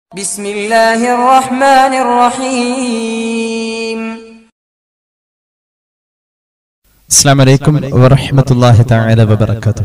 بسم الله الرحمن الرحيم السلام عليكم ورحمة الله تعالى وبركاته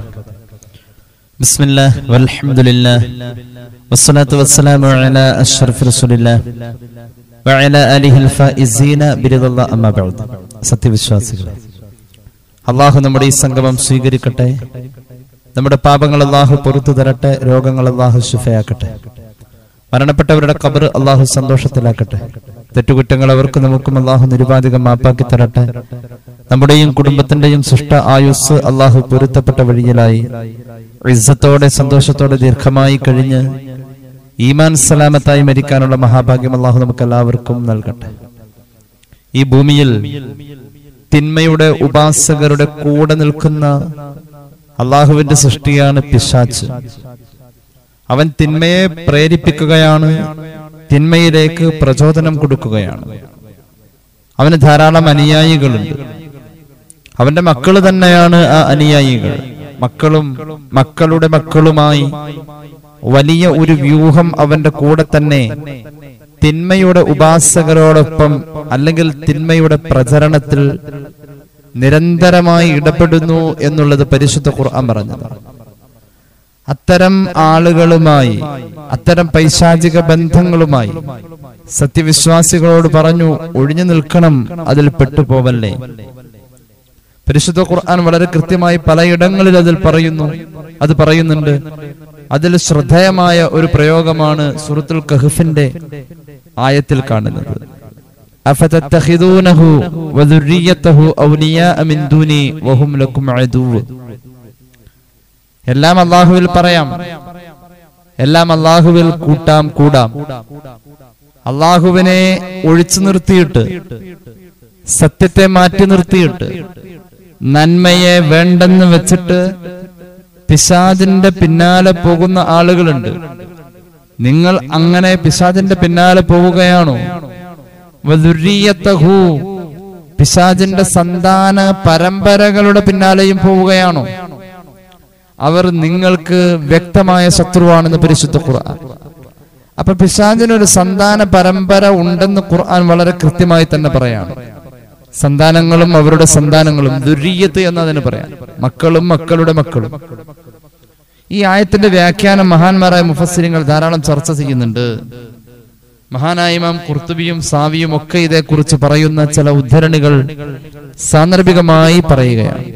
بسم الله والحمد لله والصلاة والسلام على أشرف رسول الله وعلى آله الفائزين برضا الله أما بعد സത്യവിശ്വാസികളെ അള്ളാഹു നമ്മുടെ ഈ സംഗമം സ്വീകരിക്കട്ടെ നമ്മുടെ പാപങ്ങൾ അള്ളാഹു പുറത്തു തരട്ടെ രോഗങ്ങൾ അള്ളാഹു ശുഭയാക്കട്ടെ മരണപ്പെട്ടവരുടെ കബർ അള്ളാഹു സന്തോഷത്തിലാക്കട്ടെ തെറ്റുകുറ്റങ്ങൾ അവർക്ക് നമുക്കും അള്ളാഹു നിരുപാധികം മാപ്പാക്കി തരട്ടെ നമ്മുടെയും കുടുംബത്തിന്റെയും സൃഷ്ട ആയുസ് അള്ളാഹു പൊരുത്തപ്പെട്ട വഴിയിലായി ഇസ്സത്തോടെ സന്തോഷത്തോടെ ദീർഘമായി കഴിഞ്ഞ് ഈമാൻ സലാമത്തായി മരിക്കാനുള്ള മഹാഭാഗ്യം അള്ളാഹു നമുക്ക് എല്ലാവർക്കും നൽകട്ടെ ഈ ഭൂമിയിൽ തിന്മയുടെ ഉപാസകരുടെ കൂടെ നിൽക്കുന്ന അള്ളാഹുവിന്റെ സൃഷ്ടിയാണ് പിശാച്ച് അവൻ തിന്മയെ പ്രേരിപ്പിക്കുകയാണ് തിന്മയിലേക്ക് പ്രചോദനം കൊടുക്കുകയാണ് അവന് ധാരാളം അനുയായികളുണ്ട് അവന്റെ മക്കൾ തന്നെയാണ് ആ അനുയായികൾ മക്കളും മക്കളുടെ മക്കളുമായി വലിയ ഒരു വ്യൂഹം അവന്റെ കൂടെ തന്നെ തിന്മയുടെ ഉപാസകരോടൊപ്പം അല്ലെങ്കിൽ തിന്മയുടെ പ്രചരണത്തിൽ നിരന്തരമായി ഇടപെടുന്നു എന്നുള്ളത് പരിശുദ്ധ ഖുർആൻ പറഞ്ഞതാണ് അത്തരം ആളുകളുമായി അത്തരം പൈശാചിക ബന്ധങ്ങളുമായി സത്യവിശ്വാസികളോട് പറഞ്ഞു ഒഴിഞ്ഞു നിൽക്കണം അതിൽ പെട്ടുപോവല്ലേ പരിശുദ്ധ ഖുർആൻ വളരെ കൃത്യമായി പലയിടങ്ങളിൽ അതിൽ പറയുന്നു അത് പറയുന്നുണ്ട് അതിൽ ശ്രദ്ധേയമായ ഒരു പ്രയോഗമാണ് സുഹൃത്തുൽ കഹഫിന്റെ ആയത്തിൽ കാണുന്നത് അഫതത്തഖിദൂനഹു വദുർരിയതഹു ഔലിയാഅ മിൻ ദൂനി വഹും ലക്കും അദുവ്വ് എല്ലാം അള്ളാഹുവിൽ പറയാം എല്ലാം അള്ളാഹുവിൽ കൂട്ടാം കൂടാം അള്ളാഹുവിനെ ഒഴിച്ചു നിർത്തിയിട്ട് സത്യത്തെ മാറ്റി നിർത്തിയിട്ട് നന്മയെ വേണ്ടെന്ന് വെച്ചിട്ട് പിശാദിന്റെ പിന്നാലെ പോകുന്ന ആളുകളുണ്ട് നിങ്ങൾ അങ്ങനെ പിശാദിന്റെ പിന്നാലെ പോവുകയാണോ വദുർരിയത്തഹു പിശാജിന്റെ സന്താന പരമ്പരകളുടെ പിന്നാലെയും പോവുകയാണോ അവർ നിങ്ങൾക്ക് വ്യക്തമായ ശത്രുവാണെന്ന് പരിശുദ്ധ ഖുർആൻ അപ്പൊ പിശാചിന് ഒരു സന്താന പരമ്പര ഉണ്ടെന്ന് ഖുർആൻ വളരെ കൃത്യമായി തന്നെ പറയാണ് സന്താനങ്ങളും അവരുടെ സന്താനങ്ങളും ദുരീയത്ത് എന്നതിന് പറയാം മക്കളും മക്കളുടെ മക്കളും ഈ ആയത്തിന്റെ വ്യാഖ്യാനം മഹാന്മാരായ മുഫസ്സിരിങ്ങൾ ധാരാളം ചർച്ച ചെയ്യുന്നുണ്ട് മഹാനായ ഇമാം കുർത്തുബിയും സാവിയും ഒക്കെ ഇതേക്കുറിച്ച് പറയുന്ന ചില ഉദ്ധരണികൾ സാന്ദർഭികമായി പറയുകയാണ്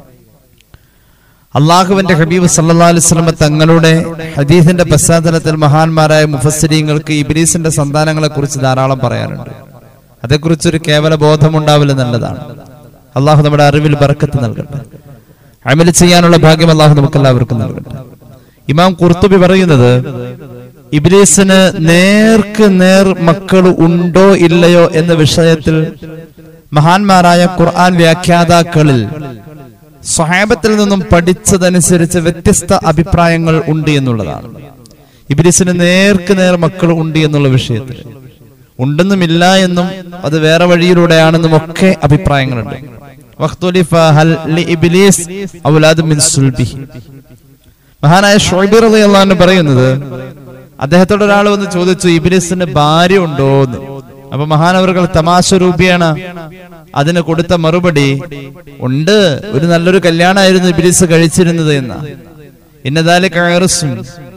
അള്ളാഹുവിന്റെ ഹബീബ് സല്ലാ അലിസ്ലമ തങ്ങളുടെ ഹദീസിന്റെ പശ്ചാത്തലത്തിൽ മഹാന്മാരായ മുഫസ്സിരീങ്ങൾക്ക് ഇബിലീസിന്റെ സന്താനങ്ങളെ കുറിച്ച് ധാരാളം പറയാനുണ്ട് അതേക്കുറിച്ചൊരു കേവല ബോധമുണ്ടാവില്ല നല്ലതാണ് അള്ളാഹു നമ്മുടെ അറിവിൽ ബർക്കത്ത് നൽകട്ടെ അമല് ചെയ്യാനുള്ള ഭാഗ്യം അള്ളാഹു നമുക്ക് എല്ലാവർക്കും നൽകട്ടെ ഇമാം കുർത്തുബി പറയുന്നത് ഇബിലീസിന് നേർക്ക് നേർ മക്കൾ ഉണ്ടോ ഇല്ലയോ എന്ന വിഷയത്തിൽ മഹാന്മാരായ ഖുർആൻ വ്യാഖ്യാതാക്കളിൽ സ്വഹാബത്തിൽ നിന്നും പഠിച്ചതനുസരിച്ച് വ്യത്യസ്ത അഭിപ്രായങ്ങൾ ഉണ്ട് എന്നുള്ളതാണ് ഇബിലിസിന് നേർക്ക് നേർ മക്കൾ ഉണ്ട് എന്നുള്ള വിഷയത്തിൽ ഉണ്ടെന്നുമില്ല എന്നും അത് വേറെ വഴിയിലൂടെയാണെന്നും ഒക്കെ അഭിപ്രായങ്ങളുണ്ട് വഖ്തുലിഫ ഹൽ ലി ഇബ്ലീസ് ഔലാദ് മിൻ സുൽബിഹി മഹാനായ ഷോയ്ബിർ അള്ളാഹു പറയുന്നത് അദ്ദേഹത്തോട് ഒരാൾ വന്ന് ചോദിച്ചു ഇബിലിസിന് ഭാര്യ ഉണ്ടോ എന്ന് അപ്പൊ മഹാനവറുകൾ തമാശ രൂപേണ അതിന് കൊടുത്ത മറുപടി ഉണ്ട് ഒരു നല്ലൊരു കല്യാണമായിരുന്നു ഇബിലിസ് കഴിച്ചിരുന്നത് എന്ന ഇന്നതാല് കയറുസും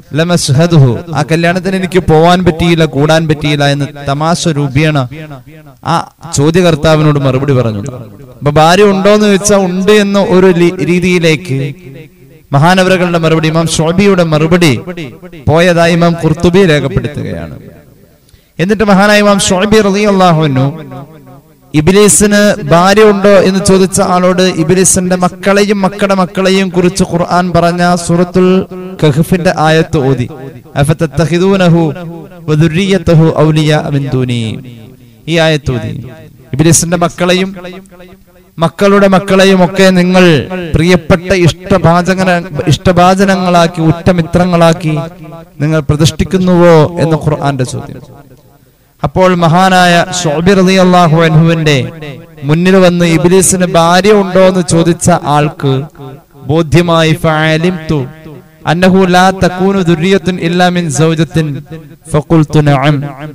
ആ കല്യാണത്തിന് എനിക്ക് പോവാൻ പറ്റിയില്ല കൂടാൻ പറ്റിയില്ല എന്ന് തമാശ രൂപേണ ആ ചോദ്യകർത്താവിനോട് മറുപടി പറഞ്ഞു അപ്പൊ ഭാര്യ ഉണ്ടോന്ന് വെച്ചാൽ ഉണ്ട് എന്ന ഒരു രീതിയിലേക്ക് മഹാനവരകളുടെ മറുപടി ഇമാം ഷോബിയുടെ മറുപടി പോയതായി ഇമാം കുർത്തുബി രേഖപ്പെടുത്തുകയാണ് എന്നിട്ട് മഹാനായ ഇമാം ഷോബി റലി അള്ളാഹുനു ഇബിലീസിന് ഭാര്യ ഉണ്ടോ എന്ന് ചോദിച്ച ആളോട് ഇബിലീസിന്റെ മക്കളെയും മക്കളുടെ മക്കളെയും കുറിച്ച് ഖുർആൻ പറഞ്ഞ സൂറത്തുൽ കഹഫിന്റെ ആയത്ത് ഓതി അഫതത്തഖിദൂനഹു വദുർരിയതഹു ഔലിയ മിൻ ദൂനി ഈ ആയത്ത് ഓതി ഇബിലീസിന്റെ മക്കളെയും മക്കളുടെ മക്കളെയും ഒക്കെ നിങ്ങൾ പ്രിയപ്പെട്ട ഇഷ്ടഭാചന ഇഷ്ടഭാചനങ്ങളാക്കി ഉറ്റമിത്രങ്ങളാക്കി നിങ്ങൾ പ്രതിഷ്ഠിക്കുന്നുവോ എന്ന് ഖുർആന്റെ ചോദ്യം അപ്പോൾ മഹാനായ ഷോബി റലി അള്ളാഹു അൻഹുവിന്റെ മുന്നിൽ വന്ന് ഇബിലിസിന് ഭാര്യ ഉണ്ടോ എന്ന് ചോദിച്ച ആൾക്ക് ബോധ്യമായി അന്നഹു ലാ തകൂനു ദുർരിയത്തുൻ ഇല്ലാ മിൻ സൗജത്തിൻ ഫഖുൽതു നഅം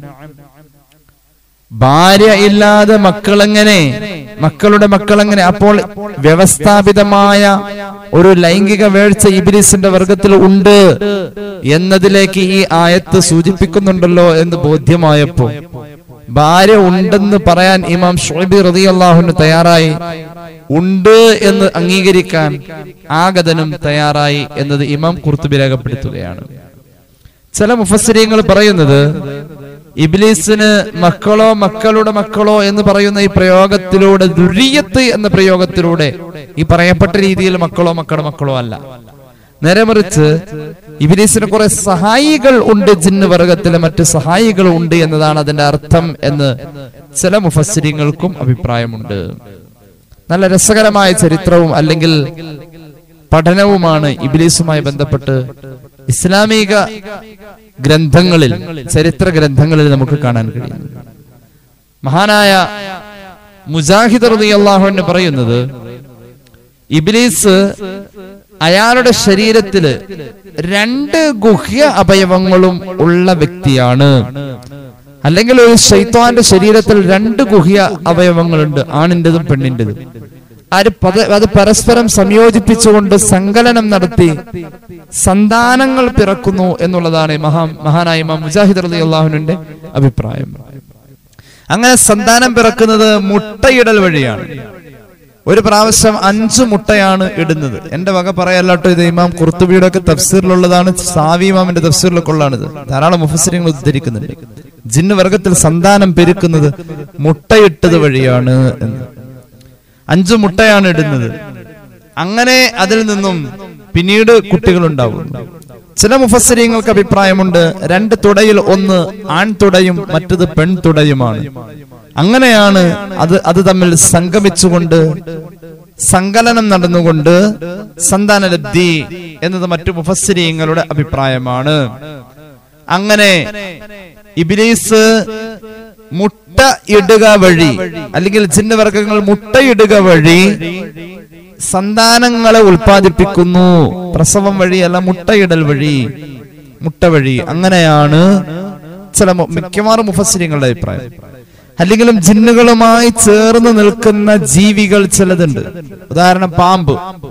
ഭാര്യ ഇല്ലാതെ മക്കളെങ്ങനെ മക്കളുടെ മക്കളെങ്ങനെ അപ്പോൾ വ്യവസ്ഥാപിതമായ ഒരു ലൈംഗിക വേഴ്ച ഇബിലിസിന്റെ വർഗത്തിൽ ഉണ്ട് എന്നതിലേക്ക് ഈ ആയത്ത് സൂചിപ്പിക്കുന്നുണ്ടല്ലോ എന്ന് ബോധ്യമായപ്പോ ഭാര്യ ഉണ്ടെന്ന് പറയാൻ ഇമാം ഷുഹബി റതി അള്ളാഹുന് തയ്യാറായി ഉണ്ട് എന്ന് അംഗീകരിക്കാൻ ആഗതനും തയ്യാറായി എന്നത് ഇമാം കുർത്തുബി രേഖപ്പെടുത്തുകയാണ് ചില മുഫസ്സിരിയങ്ങൾ പറയുന്നത് ഇബ്ലീസിന് മക്കളോ മക്കളുടെ മക്കളോ എന്ന് പറയുന്ന ഈ പ്രയോഗത്തിലൂടെ ദുരിയത്ത് എന്ന പ്രയോഗത്തിലൂടെ ഈ പറയപ്പെട്ട രീതിയിൽ മക്കളോ മക്കളുടെ മക്കളോ അല്ല നേരെ മറിച്ച് ഇബിലീസിന് കുറെ സഹായികൾ ഉണ്ട് ജിന്ന് വർഗത്തിലെ മറ്റ് സഹായികൾ ഉണ്ട് എന്നതാണ് അതിന്റെ അർത്ഥം എന്ന് ചില മുഫസ്സിരിങ്ങൾക്കും അഭിപ്രായമുണ്ട് നല്ല രസകരമായ ചരിത്രവും അല്ലെങ്കിൽ പഠനവുമാണ് ഇബിലീസുമായി ബന്ധപ്പെട്ട് ഇസ്ലാമിക ഗ്രന്ഥങ്ങളിൽ ചരിത്ര ഗ്രന്ഥങ്ങളിൽ നമുക്ക് കാണാൻ കഴിയുന്നത് മഹാനായ മുജാഹിദ് റതി അള്ളാഹു പറയുന്നത് ഇബിലീസ് അയാളുടെ ശരീരത്തില് രണ്ട് ഗുഹ്യ അവയവങ്ങളും ഉള്ള വ്യക്തിയാണ് അല്ലെങ്കിൽ ഒരു ശൈത്വാന്റെ ശരീരത്തിൽ രണ്ട് ഗുഹ്യ അവയവങ്ങളുണ്ട് ആണിൻ്റെതും പെണ്ണിൻ്റെതും അത് പത- അത് പരസ്പരം സംയോജിപ്പിച്ചുകൊണ്ട് സങ്കലനം നടത്തി സന്താനങ്ങൾ പിറക്കുന്നു എന്നുള്ളതാണ് മഹാ മഹാനായ ഇമാം മുജാഹിദ് അലി അള്ളാഹുവിന്റെ അഭിപ്രായം അങ്ങനെ സന്താനം പിറക്കുന്നത് മുട്ടയിടൽ വഴിയാണ് ഒരു പ്രാവശ്യം അഞ്ചു മുട്ടയാണ് ഇടുന്നത് എന്റെ വക പറയല്ലാട്ടോ ഇത് ഇമാം കുർത്തുബിയുടെ ഒക്കെ തഫ്സീറിലുള്ളതാണ് സാവി ഇമാമിന്റെ തഫ്സീറിലൊക്കെ ഉള്ളതാണിത് ധാരാളം മുഫസിരിങ്ങൾ ഉദ്ധരിക്കുന്നുണ്ട് ജിന്ന് വർഗത്തിൽ സന്താനം പെരുക്കുന്നത് മുട്ടയിട്ടത് വഴിയാണ് എന്ന് അഞ്ചു മുട്ടയാണ് ഇടുന്നത് അങ്ങനെ അതിൽ നിന്നും പിന്നീട് കുട്ടികൾ ഉണ്ടാവും ചില മുഫസ്സിരിങ്ങൾക്ക് അഭിപ്രായമുണ്ട് രണ്ട് തുടയിൽ ഒന്ന് ആൺതുടയും മറ്റത് പെൺതുടയുമാണ് അങ്ങനെയാണ് അത് അത് തമ്മിൽ സംഗമിച്ചുകൊണ്ട് സങ്കലനം നടന്നുകൊണ്ട് സന്താനലബ്ധി എന്നത് മറ്റു മുഫസ്സിരിങ്ങളുടെ അഭിപ്രായമാണ് അങ്ങനെ ഇബിലീസ് മുട്ട ഇടുക വഴി അല്ലെങ്കിൽ ജിന്നവർഗങ്ങൾ മുട്ടയിടുക വഴി സന്താനങ്ങളെ ഉൽപ്പാദിപ്പിക്കുന്നു പ്രസവം വഴിയല്ല മുട്ടയിടൽ വഴി മുട്ട വഴി അങ്ങനെയാണ് ചില മു- മിക്കവാറും മുഫസ്സിരിങ്ങളുടെ അഭിപ്രായം അല്ലെങ്കിലും ജിന്നുകളുമായി ചേർന്ന് നിൽക്കുന്ന ജീവികൾ ചിലതുണ്ട് ഉദാഹരണം പാമ്പ്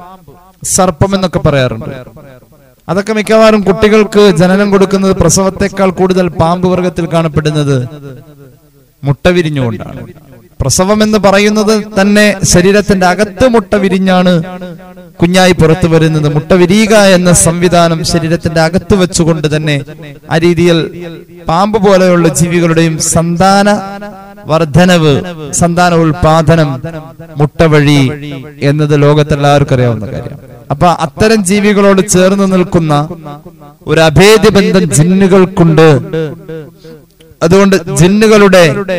സർപ്പം എന്നൊക്കെ പറയാറുണ്ട് അതൊക്കെ മിക്കവാറും കുട്ടികൾക്ക് ജനനം കൊടുക്കുന്നത് പ്രസവത്തെക്കാൾ കൂടുതൽ പാമ്പ് വർഗത്തിൽ കാണപ്പെടുന്നത് മുട്ട വിരിഞ്ഞുകൊണ്ടാണ് പ്രസവം എന്ന് പറയുന്നത് തന്നെ ശരീരത്തിന്റെ അകത്ത് മുട്ട വിരിഞ്ഞാണ് കുഞ്ഞായി പുറത്തു വരുന്നത് മുട്ട വിരിയുക എന്ന സംവിധാനം ശരീരത്തിന്റെ അകത്ത് വെച്ചുകൊണ്ട് തന്നെ ആ രീതിയിൽ പാമ്പ് പോലെയുള്ള ജീവികളുടെയും സന്താന വർധനവ് സന്താന ഉൽപാദനം മുട്ട വഴി എന്നത് ലോകത്തെല്ലാവർക്കും അറിയാവുന്ന കാര്യം അപ്പൊ അത്തരം ജീവികളോട് ചേർന്ന് നിൽക്കുന്ന ഒരു അഭേദ്യ ബന്ധം ജിന്നുകൾക്കുണ്ട് അതുകൊണ്ട് ജിന്നുകളുടെ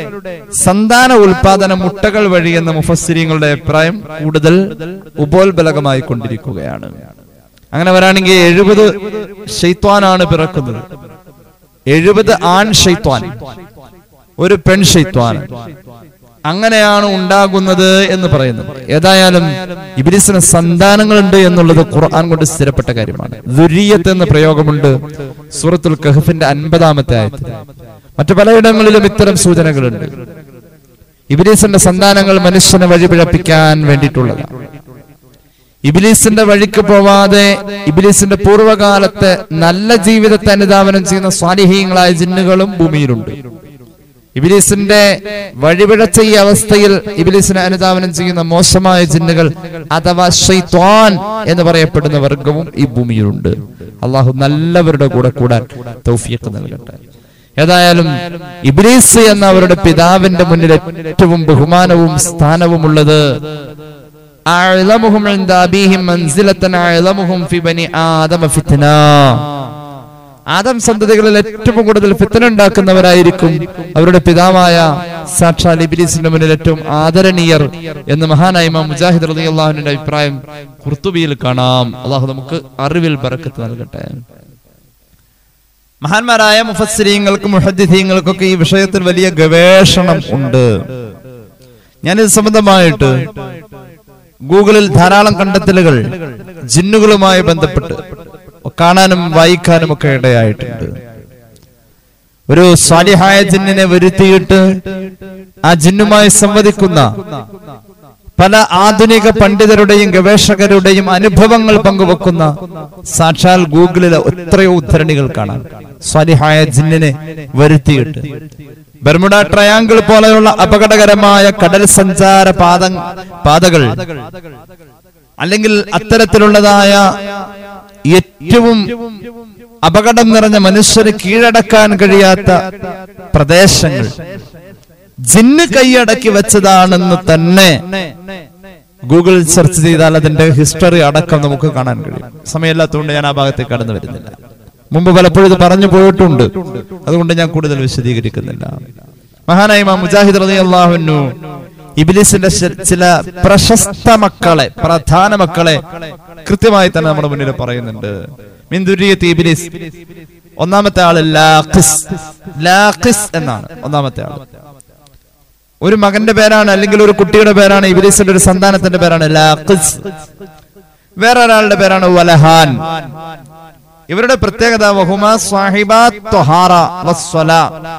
സന്താന ഉൽപാദന മുട്ടകൾ വഴി എന്ന മുഫസ്സിരിങ്ങളുടെ അഭിപ്രായം കൂടുതൽ ഉപോത്ബലകമായി കൊണ്ടിരിക്കുകയാണ് അങ്ങനെ വരാണെങ്കിൽ എഴുപത് ഷെയ്ത്വാനാണ് പിറക്കുന്നത് എഴുപത് ആൺ ഷെയ്ത്വാൻ ഒരു പെൺ ഷെയ്ത്വാൻ അങ്ങനെയാണ് ഉണ്ടാകുന്നത് എന്ന് പറയുന്നത് ഏതായാലും ഇബിലിസിന് സന്താനങ്ങളുണ്ട് എന്നുള്ളത് ഖുർആൻ കൊണ്ട് സ്ഥിരപ്പെട്ട കാര്യമാണ് ദുരിയത്ത് എന്ന പ്രയോഗമുണ്ട് സൂറത്തുൽ കഹഫിന്റെ അൻപതാമത്തെ ആയത്തിൽ മറ്റു പലയിടങ്ങളിലും ഇത്തരം സൂചനകളുണ്ട് ഇബിലീസിന്റെ സന്താനങ്ങൾ മനുഷ്യനെ വഴിപിഴപ്പിക്കാൻ വേണ്ടിയിട്ടുള്ളതാണ് ഇബിലീസിന്റെ വഴിക്ക് പോവാതെ ഇബിലീസിന്റെ പൂർവ്വകാലത്തെ നല്ല ജീവിതത്തെ അനുധാവനം ചെയ്യുന്ന സ്വാലിഹീങ്ങളായ ജിന്നുകളും ഭൂമിയിലുണ്ട് ഇബിലീസിന്റെ വഴിപിഴച്ച ഈ അവസ്ഥയിൽ ഇബിലീസിനെ അനുധാവനം ചെയ്യുന്ന മോശമായ ജിന്നുകൾ അഥവാ ഷൈത്വാൻ എന്ന് പറയപ്പെടുന്ന വർഗവും ഈ ഭൂമിയിലുണ്ട് അള്ളാഹു നല്ലവരുടെ കൂടെ കൂടാൻ തൗഫീഖ് നൽകട്ടെ ഏതായാലും ഇബ്ലീസ് എന്ന അവരുടെ പിതാവിന്റെ മുന്നിൽ ഏറ്റവും ബഹുമാനവും സ്ഥാനവുമുള്ളത് അഅ്ലമുഹും ഇൻദ അബീഹിം മൻസിലത്തൻ അഅ്ലമുഹും ഫി ബനി ആദമ ഫിത്ന ആദം സന്തതികളിൽ ഏറ്റവും കൂടുതൽ ഫിത്തന ഉണ്ടാക്കുന്നവരായിരിക്കും അവരുടെ പിതാവായ സാക്ഷാൽ ഇബിലിസിന്റെ മുന്നിൽ ഏറ്റവും ആദരണീയർ എന്ന് മഹാനായ ഇമാം മുജാഹിദ് റളിയല്ലാഹുവിന്റെ അഭിപ്രായം ഖുർത്തുബിയിൽ കാണാം അള്ളാഹു നമുക്ക് അറിവിൽ ബറക്കത്ത് നൽകട്ടെ മഹാന്മാരായ മുഫസ്സിരീങ്ങൾക്കും മുഹദ്ദിഥീങ്ങൾക്കൊക്കെ ഈ വിഷയത്തിൽ വലിയ ഗവേഷണം ഉണ്ട് ഞാനിത് സംബന്ധമായിട്ട് ഗൂഗിളിൽ ധാരാളം കണ്ടെത്തലുകൾ ജിന്നുകളുമായി ബന്ധപ്പെട്ട് കാണാനും വായിക്കാനും ഒക്കെ ഇടയായിട്ടുണ്ട് ഒരു സ്വാലിഹായ ജിന്നിനെ വരുത്തിയിട്ട് ആ ജിന്നുമായി സംവദിക്കുന്ന പല ആധുനിക പണ്ഡിതരുടെയും ഗവേഷകരുടെയും അനുഭവങ്ങൾ പങ്കുവെക്കുന്ന സാക്ഷാൽ ഗൂഗിളിലെ എത്രയോ ഉദ്ധരണികൾ കാണാം സ്വാലിഹായ ജിന്നിനെ വരുത്തിയിട്ട് ബർമുഡ ട്രയാങ്കിൾ പോലെയുള്ള അപകടകരമായ കടൽ സഞ്ചാര പാത പാതകൾ അല്ലെങ്കിൽ അത്തരത്തിലുള്ളതായ ഏറ്റവും അപകടം നിറഞ്ഞ മനുഷ്യന് കീഴടക്കാൻ കഴിയാത്ത പ്രദേശങ്ങൾ ജിന്ന് കൈയടക്കി വെച്ചതാണെന്ന് തന്നെ ഗൂഗിൾ സെർച്ച് ചെയ്താൽ അതിന്റെ ഹിസ്റ്ററി അടക്കം നമുക്ക് കാണാൻ കഴിയും സമയമില്ലാത്തതുകൊണ്ട് ഞാൻ ആ ഭാഗത്തേക്ക് കടന്നു വരുന്നില്ല മുമ്പ് പലപ്പോഴും ഇത് പറഞ്ഞു പോയിട്ടുണ്ട് അതുകൊണ്ട് ഞാൻ കൂടുതൽ വിശദീകരിക്കുന്നില്ല മഹാനായ ഇമാം മുജാഹിദ് റളിയല്ലാഹുവിനു ഇബിലിസിന്റെ ശ- ചില പ്രശസ്ത മക്കളെ പ്രധാന മക്കളെ കൃത്യമായി തന്നെ നമ്മുടെ മുന്നിൽ പറയുന്നുണ്ട് മിന്ദുരിയത്ത് ഇബിലിസ് ഒന്നാമത്തെ ആള് ലാഖിസ് ലാഖിസ് എന്നാണ് ഒന്നാമത്തെ ആള് ഒരു മകന്റെ പേരാണ് അല്ലെങ്കിൽ ഒരു കുട്ടിയുടെ പേരാണ് ഇബിലിസിന്റെ ഒരു സന്താനത്തിന്റെ പേരാണ് ലാഖിസ് വേറൊരാളുടെ പേരാണ് വലഹാൻ ഇവരുടെ പ്രത്യേകത വഹുമ സ്വാഹിബാ ത്വഹാറ വസ്വലാ.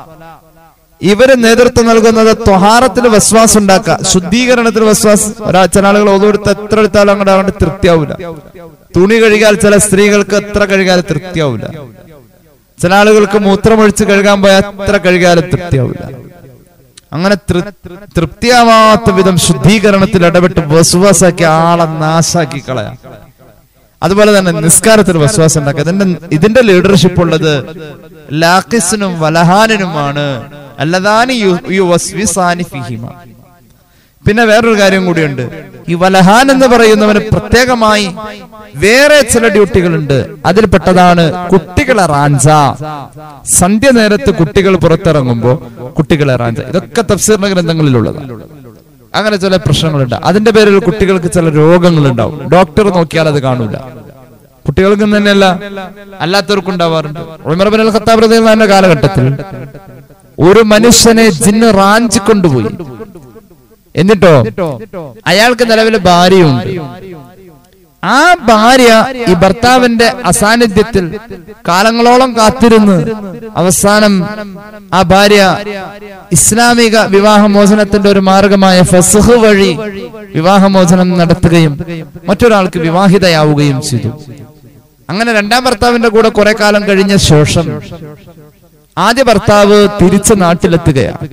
ഇവര് നേതൃത്വം നൽകുന്നത് ത്വഹാറത്തിൽ വസ്വാസ് ഉണ്ടാക്കുക ശുദ്ധീകരണത്തിൽ വസ്വാസ് ഒരാ ചില ആളുകൾ ഓതെടുത്ത് എത്ര എടുത്താലും അങ്ങോട്ട് അങ്ങോട്ട് തൃപ്തിയാവില്ല തുണി കഴുകിയാൽ ചില സ്ത്രീകൾക്ക് എത്ര കഴുകിയാലും തൃപ്തിയാവില്ല ചില ആളുകൾക്ക് മൂത്രമൊഴിച്ച് കഴുകാൻ പോയാൽ എത്ര കഴുകിയാലും തൃപ്തിയാവില്ല അങ്ങനെ തൃ- തൃപ്തിയാവാത്ത വിധം ശുദ്ധീകരണത്തിൽ ഇടപെട്ട് വസുവാസാക്കി ആളെ നാശാക്കി കളയാം അതുപോലെ തന്നെ നിസ്കാരത്തിന് വിശ്വാസം ഉണ്ടാക്കുക ഇതിന്റെ ഇതിന്റെ ലീഡർഷിപ്പ് ഉള്ളത് ലാഖിസിനും വലഹാനിനുമാണ് അല്ലതാനി യു- യുവസ്വിസാനി ഫിഹിമ. പിന്നെ വേറൊരു കാര്യം കൂടിയുണ്ട് ഈ വലഹാൻ എന്ന് പറയുന്നവന് പ്രത്യേകമായി വേറെ ചില ഡ്യൂട്ടികളുണ്ട് അതിൽപ്പെട്ടതാണ് കുട്ടികളെ റാഞ്ച സന്ധ്യ നേരത്ത് കുട്ടികൾ പുറത്തിറങ്ങുമ്പോ കുട്ടികളെ റാഞ്ച ഇതൊക്കെ തഫ്സീറിന്റെ ഗ്രന്ഥങ്ങളിലുള്ളതാണ് അങ്ങനെ ചില പ്രശ്നങ്ങളുണ്ട് അതിന്റെ പേരിൽ കുട്ടികൾക്ക് ചില രോഗങ്ങൾ ഉണ്ടാവും ഡോക്ടർ നോക്കിയാൽ അത് കാണൂല കുട്ടികൾക്ക് തന്നെയല്ല അല്ലാത്തവർക്കും ഉണ്ടാവാറുണ്ട് ഉമർ ബിൻ അൽ ഖത്താബ് റളിയല്ലാഹു അൻഹുവിന്റെ കാലഘട്ടത്തിൽ ഒരു മനുഷ്യനെ ജിന്ന് റാഞ്ചി കൊണ്ടുപോയി എന്നിട്ടോ അയാൾക്ക് നിലവിൽ ഭാര്യയുണ്ട് ആ ഭാര്യ ഈ ഭർത്താവിന്റെ അസാന്നിധ്യത്തിൽ കാലങ്ങളോളം കാത്തിരുന്ന് അവസാനം ആ ഭാര്യ ഇസ്ലാമിക വിവാഹമോചനത്തിന്റെ ഒരു മാർഗമായ ഫസഹ് വഴി വിവാഹമോചനം നടത്തുകയും മറ്റൊരാൾക്ക് വിവാഹിതയാവുകയും ചെയ്തു അങ്ങനെ രണ്ടാം ഭർത്താവിന്റെ കൂടെ കുറെ കാലം കഴിഞ്ഞ ശേഷം ആദ്യ ഭർത്താവ് തിരിച്ച് നാട്ടിലെത്തുകയാണ്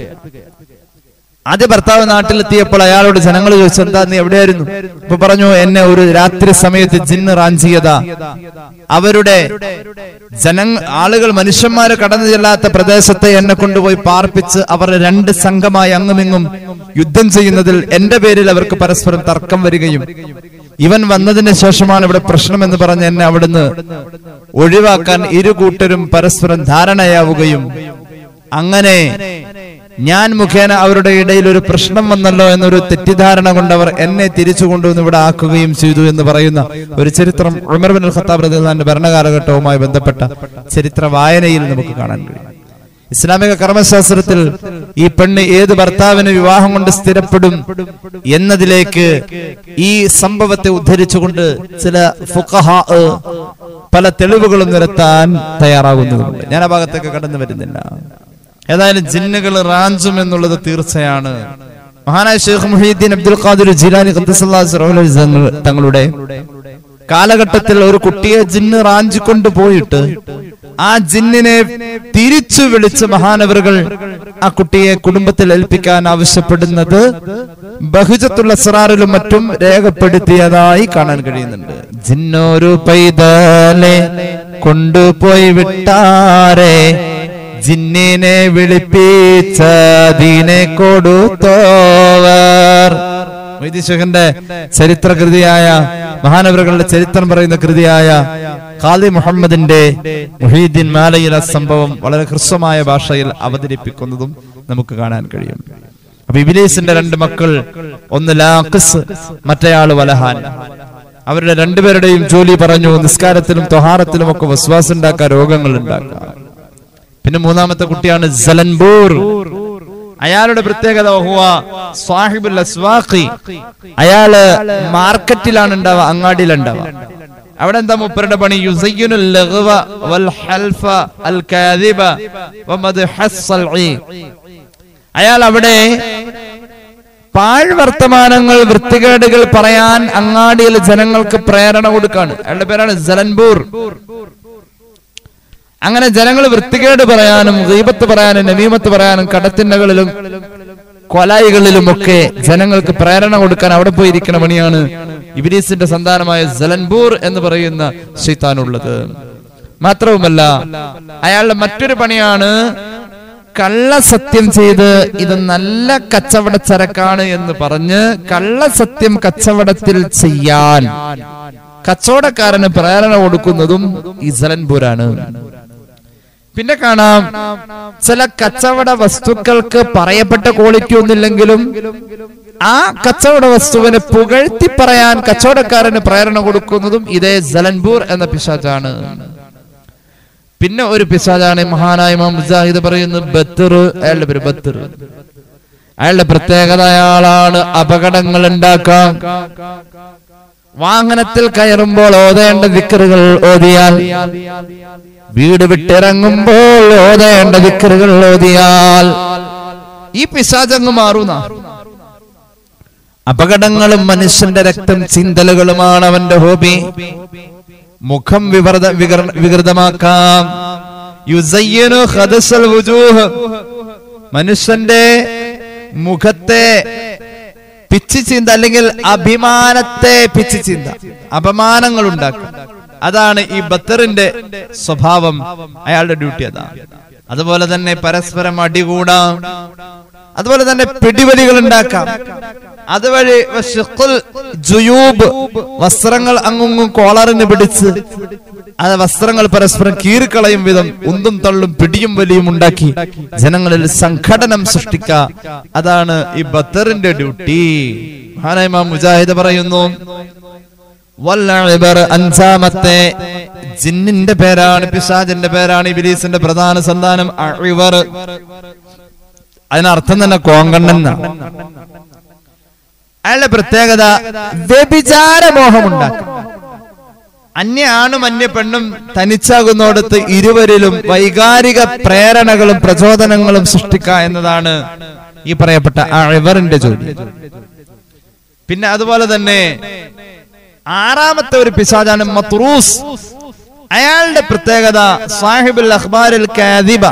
ആദ്യ ഭർത്താവ് നാട്ടിലെത്തിയപ്പോൾ അയാളോട് ജനങ്ങൾ ചോദിച്ചു എന്താ നീ എവിടെയായിരുന്നു ഇപ്പൊ പറഞ്ഞു എന്നെ ഒരു രാത്രി സമയത്ത് ജിന്ന് റാഞ്ചിയതാ അവരുടെ ജന ആളുകൾ മനുഷ്യന്മാര് കടന്നു ചെല്ലാത്ത പ്രദേശത്തെ എന്നെ കൊണ്ടുപോയി പാർപ്പിച്ച് അവർ രണ്ട് സംഘമായി അങ്ങുമിങ്ങും യുദ്ധം ചെയ്യുന്നതിൽ എന്റെ പേരിൽ അവർക്ക് പരസ്പരം തർക്കം വരികയും ഇവൻ വന്നതിന് ശേഷമാണ് ഇവിടെ പ്രശ്നം എന്ന് പറഞ്ഞ് എന്നെ അവിടുന്ന് ഒഴിവാക്കാൻ ഇരു കൂട്ടരും പരസ്പരം ധാരണയാവുകയും അങ്ങനെ ഞാൻ മുഖേന അവരുടെ ഇടയിൽ ഒരു പ്രശ്നം വന്നല്ലോ എന്നൊരു തെറ്റിദ്ധാരണ കൊണ്ട് അവർ എന്നെ തിരിച്ചു കൊണ്ടുവന്ന് ഇവിടെ ആക്കുകയും ചെയ്തു എന്ന് പറയുന്ന ഒരു ചരിത്രം ഉമർ ബിൻ അൽ ഖത്താബ് റളിയല്ലാഹുവിന്റെ ഭരണകാലഘട്ടവുമായി ബന്ധപ്പെട്ട ചരിത്ര വായനയിൽ നമുക്ക് കാണാൻ കഴിയും ഇസ്ലാമിക കർമ്മശാസ്ത്രത്തിൽ ഈ പെണ്ണ് ഏത് ഭർത്താവിന് വിവാഹം കൊണ്ട് സ്ഥിരപ്പെടും എന്നതിലേക്ക് ഈ സംഭവത്തെ ഉദ്ധരിച്ചുകൊണ്ട് ചില ഫുഖഹാ പല തെളിവുകളും നിരത്താൻ തയ്യാറാകുന്നതുണ്ട് ഞാൻ ആ ഭാഗത്തേക്ക് കടന്നു വരുന്നില്ല ഏതായാലും ജിന്നുകൾ റാഞ്ചും എന്നുള്ളത് തീർച്ചയാണ് മഹാനായ ഷെയ്ഖ് മുഹീദ്ദീൻ അബ്ദുൽ ഖാദിർ ജിലാനി ഖദ്ദസല്ലാഹു സിറഹുൽ അസീസ് തങ്ങൾ- തങ്ങളുടെ കാലഘട്ടത്തിൽ ഒരു കുട്ടിയെ ജിന്ന് റാഞ്ചിക്കൊണ്ട് പോയിട്ട് ആ ജിന്നിനെ തിരിച്ചു വിളിച്ച് മഹാനവറുകൾ ആ കുട്ടിയെ കുടുംബത്തിൽ ഏൽപ്പിക്കാൻ ആവശ്യപ്പെടുന്നത് ബഹുജത്തുള്ള സിറാറിലും മറ്റും രേഖപ്പെടുത്തിയതായി കാണാൻ കഴിയുന്നുണ്ട് ജിന്നൊരു പൈതലെ കൊണ്ടുപോയി വിട്ടാരെ ജിന്നിനെ വിളിപ്പിച്ചതിനെ കൊടുത്തോവർ വൈദ്യശേഖന്റെ ചരിത്രകൃതിയായ മഹാനവറുകളുടെ ചരിത്രം പറയുന്ന കൃതിയായ ഖാലി മുഹമ്മദിന്റെ മുഹീദ്ദീൻ മാലയിൽ ആ സംഭവം വളരെ ഹ്രസ്വമായ ഭാഷയിൽ അവതരിപ്പിക്കുന്നതും നമുക്ക് കാണാൻ കഴിയും അപ്പൊ ഇബിലീസിന്റെ രണ്ട് മക്കൾ ഒന്ന് ലാഖിസ് മറ്റേയാള് വലഹാൻ അവരുടെ രണ്ടുപേരുടെയും ജോലി പറഞ്ഞു നിസ്കാരത്തിലും തൊഹാറത്തിലും ഒക്കെ വസ്വാസം ഉണ്ടാക്കുക രോഗങ്ങൾ ഉണ്ടാക്കുക പിന്നെ മൂന്നാമത്തെ കുട്ടിയാണ് സലൻബൂർ അയാളുടെ പ്രത്യേകത ഹുവ സാഹിബുൽ അസ്വാഖി അയാള് മാർക്കറ്റിലാണ് ഉണ്ടാവുക അങ്ങാടിയിലുണ്ടാവുക അവിടെ എന്താ മുപ്പരുടെ പണി യുസയ്യിനുൽ ലഗ്വ വൽ ഹൽഫ അൽ കാദിബ വമദ്ഹസ് സൽഈ അയാൾ അവിടെ പാഴ്വർത്തമാനങ്ങൾ വൃത്തികേടുകൾ പറയാൻ അങ്ങാടിയിൽ ജനങ്ങൾക്ക് പ്രേരണ കൊടുക്കാണ് അയാളുടെ പേരാണ് ജലൻപൂർ അങ്ങനെ ജനങ്ങൾ വൃത്തികേട് പറയാനും ദീപത്ത് പറയാനും നമീമത്ത് പറയാനും കടത്തിണ്ണകളിലും കൊലായികളിലുമൊക്കെ ജനങ്ങൾക്ക് പ്രേരണ കൊടുക്കാൻ അവിടെ പോയി ഇരിക്കുന്ന പണിയാണ് ഇബിലീസിന്റെ സന്താനമായ ജലൻപൂർ എന്ന് പറയുന്ന ശൈത്താനുള്ളത് മാത്രവുമല്ല അയാളുടെ മറ്റൊരു പണിയാണ് കള്ളസത്യം ചെയ്ത് ഇത് നല്ല കച്ചവട ചരക്കാണ് എന്ന് പറഞ്ഞ് കള്ളസത്യം കച്ചവടത്തിൽ ചെയ്യാൻ കച്ചവടക്കാരന് പ്രേരണ കൊടുക്കുന്നതും ഈ ജലൻപൂരാണ് പിന്നെ കാണാം ചില കച്ചവട വസ്തുക്കൾക്ക് പറയപ്പെട്ട ക്വാളിറ്റി ഒന്നില്ലെങ്കിലും ആ കച്ചവട വസ്തുവിനെ പുകഴ്ത്തി പറയാൻ കച്ചവടക്കാരന് പ്രേരണ കൊടുക്കുന്നതും ഇതേ ജലൻപൂർ എന്ന പിശാച്ചാണ് പിന്നെ ഒരു പിശാചാണ് മഹാനായ ഇമാം മുജാഹിദ് പറയുന്നത് ബത്തർ അയാളുടെ പേര് ബത്തർ അയാളുടെ പ്രത്യേകത അയാളാണ് അപകടങ്ങൾ ഉണ്ടാക്കാം വാഹനത്തിൽ കയറുമ്പോൾ ഓതേണ്ട ദിക്കറുകൾ ഓതിയാൽ വീട് വിട്ടിറങ്ങുമ്പോൾ ഓതേണ്ട ദിക്കറുകൾ ഓതിയാൽ ഈ പിശാചങ്ങ് മാറുന്ന അപകടങ്ങളും മനുഷ്യന്റെ രക്തം ചിന്തലുകളുമാണ് അവന്റെ ഹോബി മുഖം വിവൃത വികൃ- വികൃതമാക്കാം യുസയ്യനു ഖദസൽ വുജൂഹ്. മനുഷ്യന്റെ മുഖത്തെ പിച്ചി ചിന്ത അല്ലെങ്കിൽ അഭിമാനത്തെ പിച്ചി ചിന്ത അപമാനങ്ങൾ ഉണ്ടാക്കും അതാണ് ഈ ബത്തറിന്റെ സ്വഭാവം അയാളുടെ ഡ്യൂട്ടി അതാണ് അതുപോലെ തന്നെ പരസ്പരം അടികൂടാം അതുപോലെ തന്നെ പിടിവലികൾ ഉണ്ടാക്കാം അതുവഴി വശഖുൽ ജുയൂബ് വസ്ത്രങ്ങൾ അങ്ങുങ്ങും കോളറിന് പിടിച്ച് അത് വസ്ത്രങ്ങൾ പരസ്പരം കീറിക്കളയും വിധം ഉന്തും തള്ളും പിടിയും വലിയും ഉണ്ടാക്കി ജനങ്ങളിൽ സംഘടനം സൃഷ്ടിക്ക അതാണ് ഈ ബത്തറിന്റെ ഡ്യൂട്ടി മഹാനായ ഇമാം മുജാഹിദ് പറയുന്നു വല്ലഇബർ അഞ്ചാമത്തെ ജിന്നിന്റെ പേരാണ് പിശാജിന്റെ പേരാണ് ഇബിലീസിന്റെ പ്രധാന സന്താനം അഇവർ അതിനർത്ഥം തന്നെ കോങ്കണ്ണൻ എന്നാണ് അയാളുടെ പ്രത്യേകത വ്യഭിചാരമോഹമുണ്ടാക്കും അന്യ ആണും അന്യ പെണ്ണും തനിച്ചാകുന്നിടത്ത് ഇരുവരിലും വൈകാരിക പ്രേരണകളും പ്രചോദനങ്ങളും സൃഷ്ടിക്ക എന്നതാണ് ഈ പറയപ്പെട്ട അഴിവറിന്റെ ജോലി പിന്നെ അതുപോലെ തന്നെ ആറാമത്തെ ഒരു പിശാചാണ് മത്രൂസ് അയാളുടെ പ്രത്യേകത സാഹിബുൽ അഖ്ബാരിൽ കാദിബ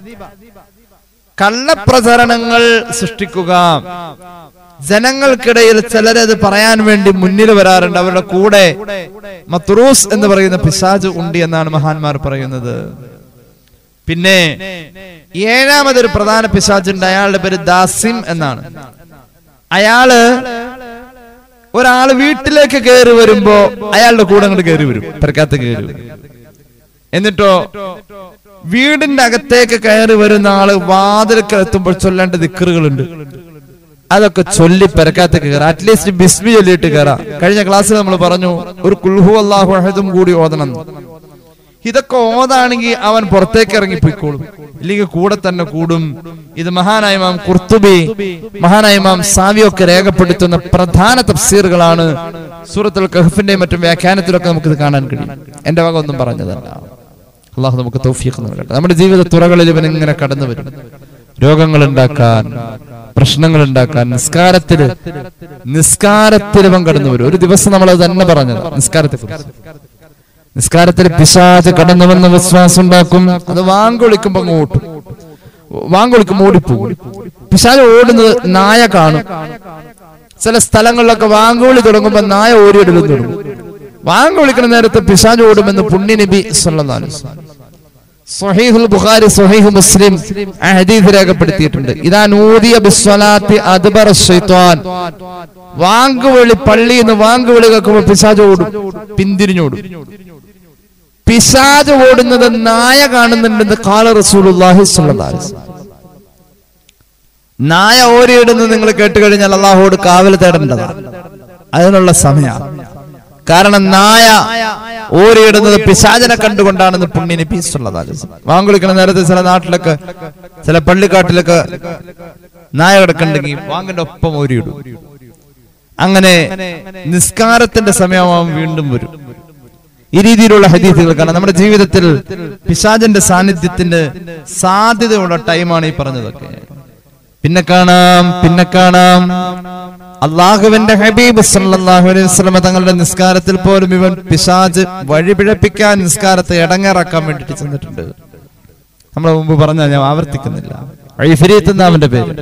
കള്ളപ്രചരണങ്ങൾ സൃഷ്ടിക്കുക ജനങ്ങൾക്കിടയിൽ ചിലരത് പറയാൻ വേണ്ടി മുന്നിൽ വരാറുണ്ട് അവരുടെ കൂടെ മത്രൂസ് എന്ന് പറയുന്ന പിശാജ് ഉണ്ട് എന്നാണ് മഹാന്മാർ പറയുന്നത് പിന്നെ ഏഴാമതൊരു പ്രധാന പിശാജുണ്ട് അയാളുടെ പേര് ദാസിം എന്നാണ് അയാള് ഒരാള് വീട്ടിലേക്ക് കയറി വരുമ്പോ അയാളുടെ കൂടെ അങ്ങോട്ട് കയറി വരും പെരക്കകത്ത് കയറി വരും എന്നിട്ടോ വീടിന്റെ അകത്തേക്ക് കയറി വരുന്ന ആള് വാതിലൊക്കെ എത്തുമ്പോൾ ചൊല്ലേണ്ട ദിക്കറുകളുണ്ട് അതൊക്കെ ചൊല്ലി പെരക്കാത്ത കയറാം അറ്റ്ലീസ്റ്റ് ബിസ്മി ചൊല്ലിയിട്ട് കയറാം കഴിഞ്ഞ ക്ലാസ്സിൽ നമ്മൾ പറഞ്ഞു ഒരു കുൽഹു അള്ളാഹു അഹദും കൂടി ഓതണം എന്ന്. ഇതൊക്കെ ഓതാണെങ്കിൽ അവൻ പുറത്തേക്ക് ഇറങ്ങിപ്പോയിക്കോളും ഇല്ലെങ്കിൽ കൂടെ തന്നെ കൂടും ഇത് മഹാനായ ഇമാം കുർത്തുബി മഹാനായ ഇമാം സാവിയൊക്കെ രേഖപ്പെടുത്തുന്ന പ്രധാന തഫ്സീറുകളാണ് സൂറത്തുൽ കഹഫിന്റെയും മറ്റും വ്യാഖ്യാനത്തിലൊക്കെ നമുക്ക് ഇത് കാണാൻ കഴിയും എന്റെ വക ഒന്നും പറഞ്ഞതല്ല അള്ളാഹു നമുക്ക് തൗഫീഖ് നൽകട്ടെ നമ്മുടെ ജീവിത തുറകളിൽ ഇവൻ ഇങ്ങനെ കടന്നു വരും രോഗങ്ങൾ ഉണ്ടാക്കാൻ പ്രശ്നങ്ങൾ ഉണ്ടാക്കാൻ നിസ്കാരത്തില് നിസ്കാരത്തിൽ ഇവൻ കടന്നു വരും ഒരു ദിവസം നമ്മൾ അത് തന്നെ പറഞ്ഞത് നിസ്കാരത്തെ കുറിച്ച് നിസ്കാരത്തിൽ പിശാച് കടന്നു വന്ന് വിശ്വാസം ഉണ്ടാക്കും അത് വാങ്കൊളിക്കുമ്പോ അങ്ങ് ഓട്ടും വാങ്കൊളിക്കുമ്പോ ഓടിപ്പോകും പിശാച് ഓടുന്നത് നായ കാണും ചില സ്ഥലങ്ങളിലൊക്കെ വാങ്കുവിളി തുടങ്ങുമ്പോ നായ ഓരിയിടലും തുടങ്ങും വാങ്കുവിളിക്കുന്ന നേരത്ത് പിശാച് ഓടുമെന്ന് പുണ്യ നബി സല്ലല്ലാഹു അലൈഹി വസല്ലം സ്വഹീഹുൽ ബുഖാരി സ്വഹീഹ് മുസ്ലിം ആ ഹദീസ് രേഖപ്പെടുത്തിയിട്ടുണ്ട് ഇതാ നൂദിയ ബിസ്വലാത്തി അദ്ബറ ശൈത്വാൻ വാങ്കുവിളി പള്ളിയിൽ നിന്ന് വാങ്കുവിളി കേൾക്കുമ്പോൾ പിശാച് ഓടും പിന്തിരിഞ്ഞോടും പിശാച് ഓടുന്നത് നായ കാണുന്നുണ്ടെന്ന് കാല റസൂലുള്ളാഹി സ്വല്ലല്ലാഹു അലൈഹി വസല്ലം നായ ഓരിയിടുന്നത് നിങ്ങൾ കേട്ട് കഴിഞ്ഞാൽ അള്ളാഹുവോട് കാവൽ തേടേണ്ടതാണ് അതിനുള്ള സമയം കാരണം നായ ഓരിയിടുന്നത് പിശാചനെ കണ്ടുകൊണ്ടാണെന്ന് പുണ്യ നബി സല്ലല്ലാഹു അലൈഹി വസല്ലം വാങ്കുളിക്കണ നേരത്തെ ചില നാട്ടിലൊക്കെ ചില പള്ളിക്കാട്ടിലൊക്കെ നായ കിടക്കണ്ടെങ്കിൽ വാങ്ങിന്റെ ഒപ്പം ഓരിയിടും അങ്ങനെ നിസ്കാരത്തിന്റെ സമയമാവും വീണ്ടും വരും ഈ രീതിയിലുള്ള ഹദീസുകൾ കാണാം നമ്മുടെ ജീവിതത്തിൽ പിശാചന്റെ സാന്നിധ്യത്തിന്റെ സാധ്യതയുള്ള ടൈമാണ് ഈ പറഞ്ഞതൊക്കെ പിന്നെ കാണാം പിന്നെ കാണാം അള്ളാഹുവിന്റെ ഹബീബ് സല്ലല്ലാഹു അലൈഹി വസല്ലമ തങ്ങളുടെ നിസ്കാരത്തിൽ പോലും ഇവൻ പിശാജ് വഴിപിഴപ്പിക്കാൻ നിസ്കാരത്തെ ഇടങ്ങേറാക്കാൻ വേണ്ടിയിട്ട് ചെന്നിട്ടുണ്ട് നമ്മൾ മുമ്പ് പറഞ്ഞ ഞാൻ ആവർത്തിക്കുന്നില്ല ഐഫരീത്ത് എന്ന അവന്റെ പേര്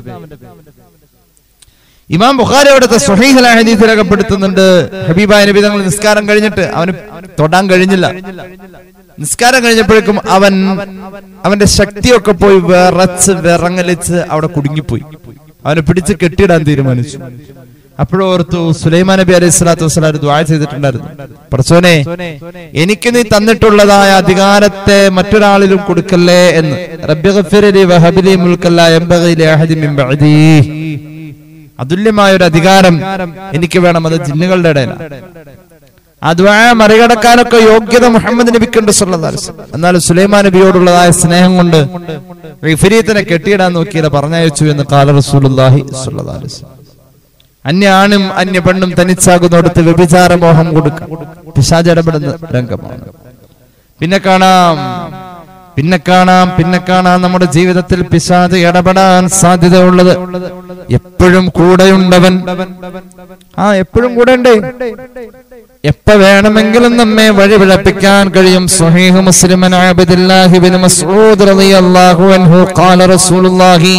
ഇമാം ബുഖാരി അവിടുത്തെ സ്വഹീഹല ഹദീസ് രേഖപ്പെടുത്തുന്നുണ്ട് ഹബീബായ നബി തങ്ങൾ നിസ്കാരം കഴിഞ്ഞിട്ട് അവന് തൊടാൻ കഴിഞ്ഞില്ല നിസ്കാരം കഴിഞ്ഞപ്പോഴേക്കും അവൻ അവന്റെ ശക്തിയൊക്കെ പോയി വിറച്ച് വിറങ്ങലിച്ച് അവിടെ കുടുങ്ങിപ്പോയി അവനെ പിടിച്ച് കെട്ടിയിടാൻ തീരുമാനിച്ചു അപ്പോഴോർത്തു സുലൈമാൻ നബി അലൈഹി സ്വലാത്തു വസ്സലാം ദ്വാ ചെയ്തിട്ടുണ്ടായിരുന്നു പ്രസോനെ എനിക്ക് നീ തന്നിട്ടുള്ളതായ അധികാരത്തെ മറ്റൊരാളിലും കൊടുക്കല്ലേ എന്ന് റബ്ബി ഗഫിറലി വഹബിലി മുൽക്കല്ല യംബഗി ലഅഹദി മിൻ ബഅദീ അതുല്യമായ ഒരു അധികാരം എനിക്ക് വേണം അത് ജിന്നുകളുടെ ഇടയിലാണ് അതുവാ മറികടക്കാനൊക്കെ യോഗ്യത മുഹമ്മദ് നബിക്കുണ്ട് സല്ലല്ലാഹു അലൈഹി വസല്ലം. എന്നാൽ സുലൈമാൻ നബിയോടുള്ളതായ സ്നേഹം കൊണ്ട് വിഫരീത്തിനെ കെട്ടിയിടാൻ നോക്കിയത് പറഞ്ഞയച്ചു എന്ന് കാല റസൂലുള്ളാഹി സ്വല്ലല്ലാഹു അലൈഹി വസല്ലം. അന്യ ആണും അന്യ പെണ്ണും തനിച്ചാകുന്നിടത്ത് വ്യഭിചാര മോഹം കൊടുക്കാം പിശാജ് ഇടപെടുന്ന രംഗമാണ് പിന്നെ കാണാം പിന്നെ കാണാം പിന്നെ കാണാം നമ്മുടെ ജീവിതത്തിൽ പിശാജ് ഇടപെടാൻ സാധ്യതയുള്ളത് എപ്പോഴും കൂടെയുണ്ടവൻ ആ എപ്പോഴും കൂടെ ഉണ്ട് എപ്പ വേണമെങ്കിലും നമ്മെ വഴിപിഴപ്പിക്കാൻ കഴിയും സ്വഹീഹ് മുസ്ലിമൻ അബ്ദുല്ലാഹി ബിൻ മസ്ഊദ് റളിയല്ലാഹു അൻഹു ഖാല റസൂലുള്ളാഹി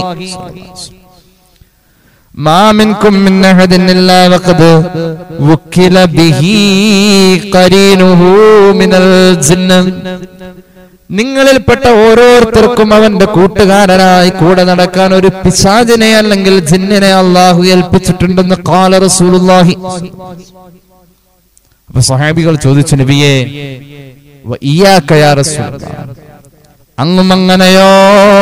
ما منكم من أحد إلا وقد وكل به قرينه من الجن നിങ്ങളിൽപ്പെട്ട ഓരോരുത്തർക്കും അവന്റെ കൂട്ടുകാരനായി കൂടെ നടക്കാൻ ഒരു പിശാചിനെ അല്ലെങ്കിൽ ജിന്നിനെ അള്ളാഹു ഏൽപ്പിച്ചിട്ടുണ്ടെന്ന് കാല റസൂലുള്ളാഹി അപ്പൊ സഹാബികൾ ചോദിച്ചു നബിയെ "വ ഇയ്യാക യാ റസൂലല്ലാഹ്." അങ്ങും അങ്ങനെയോ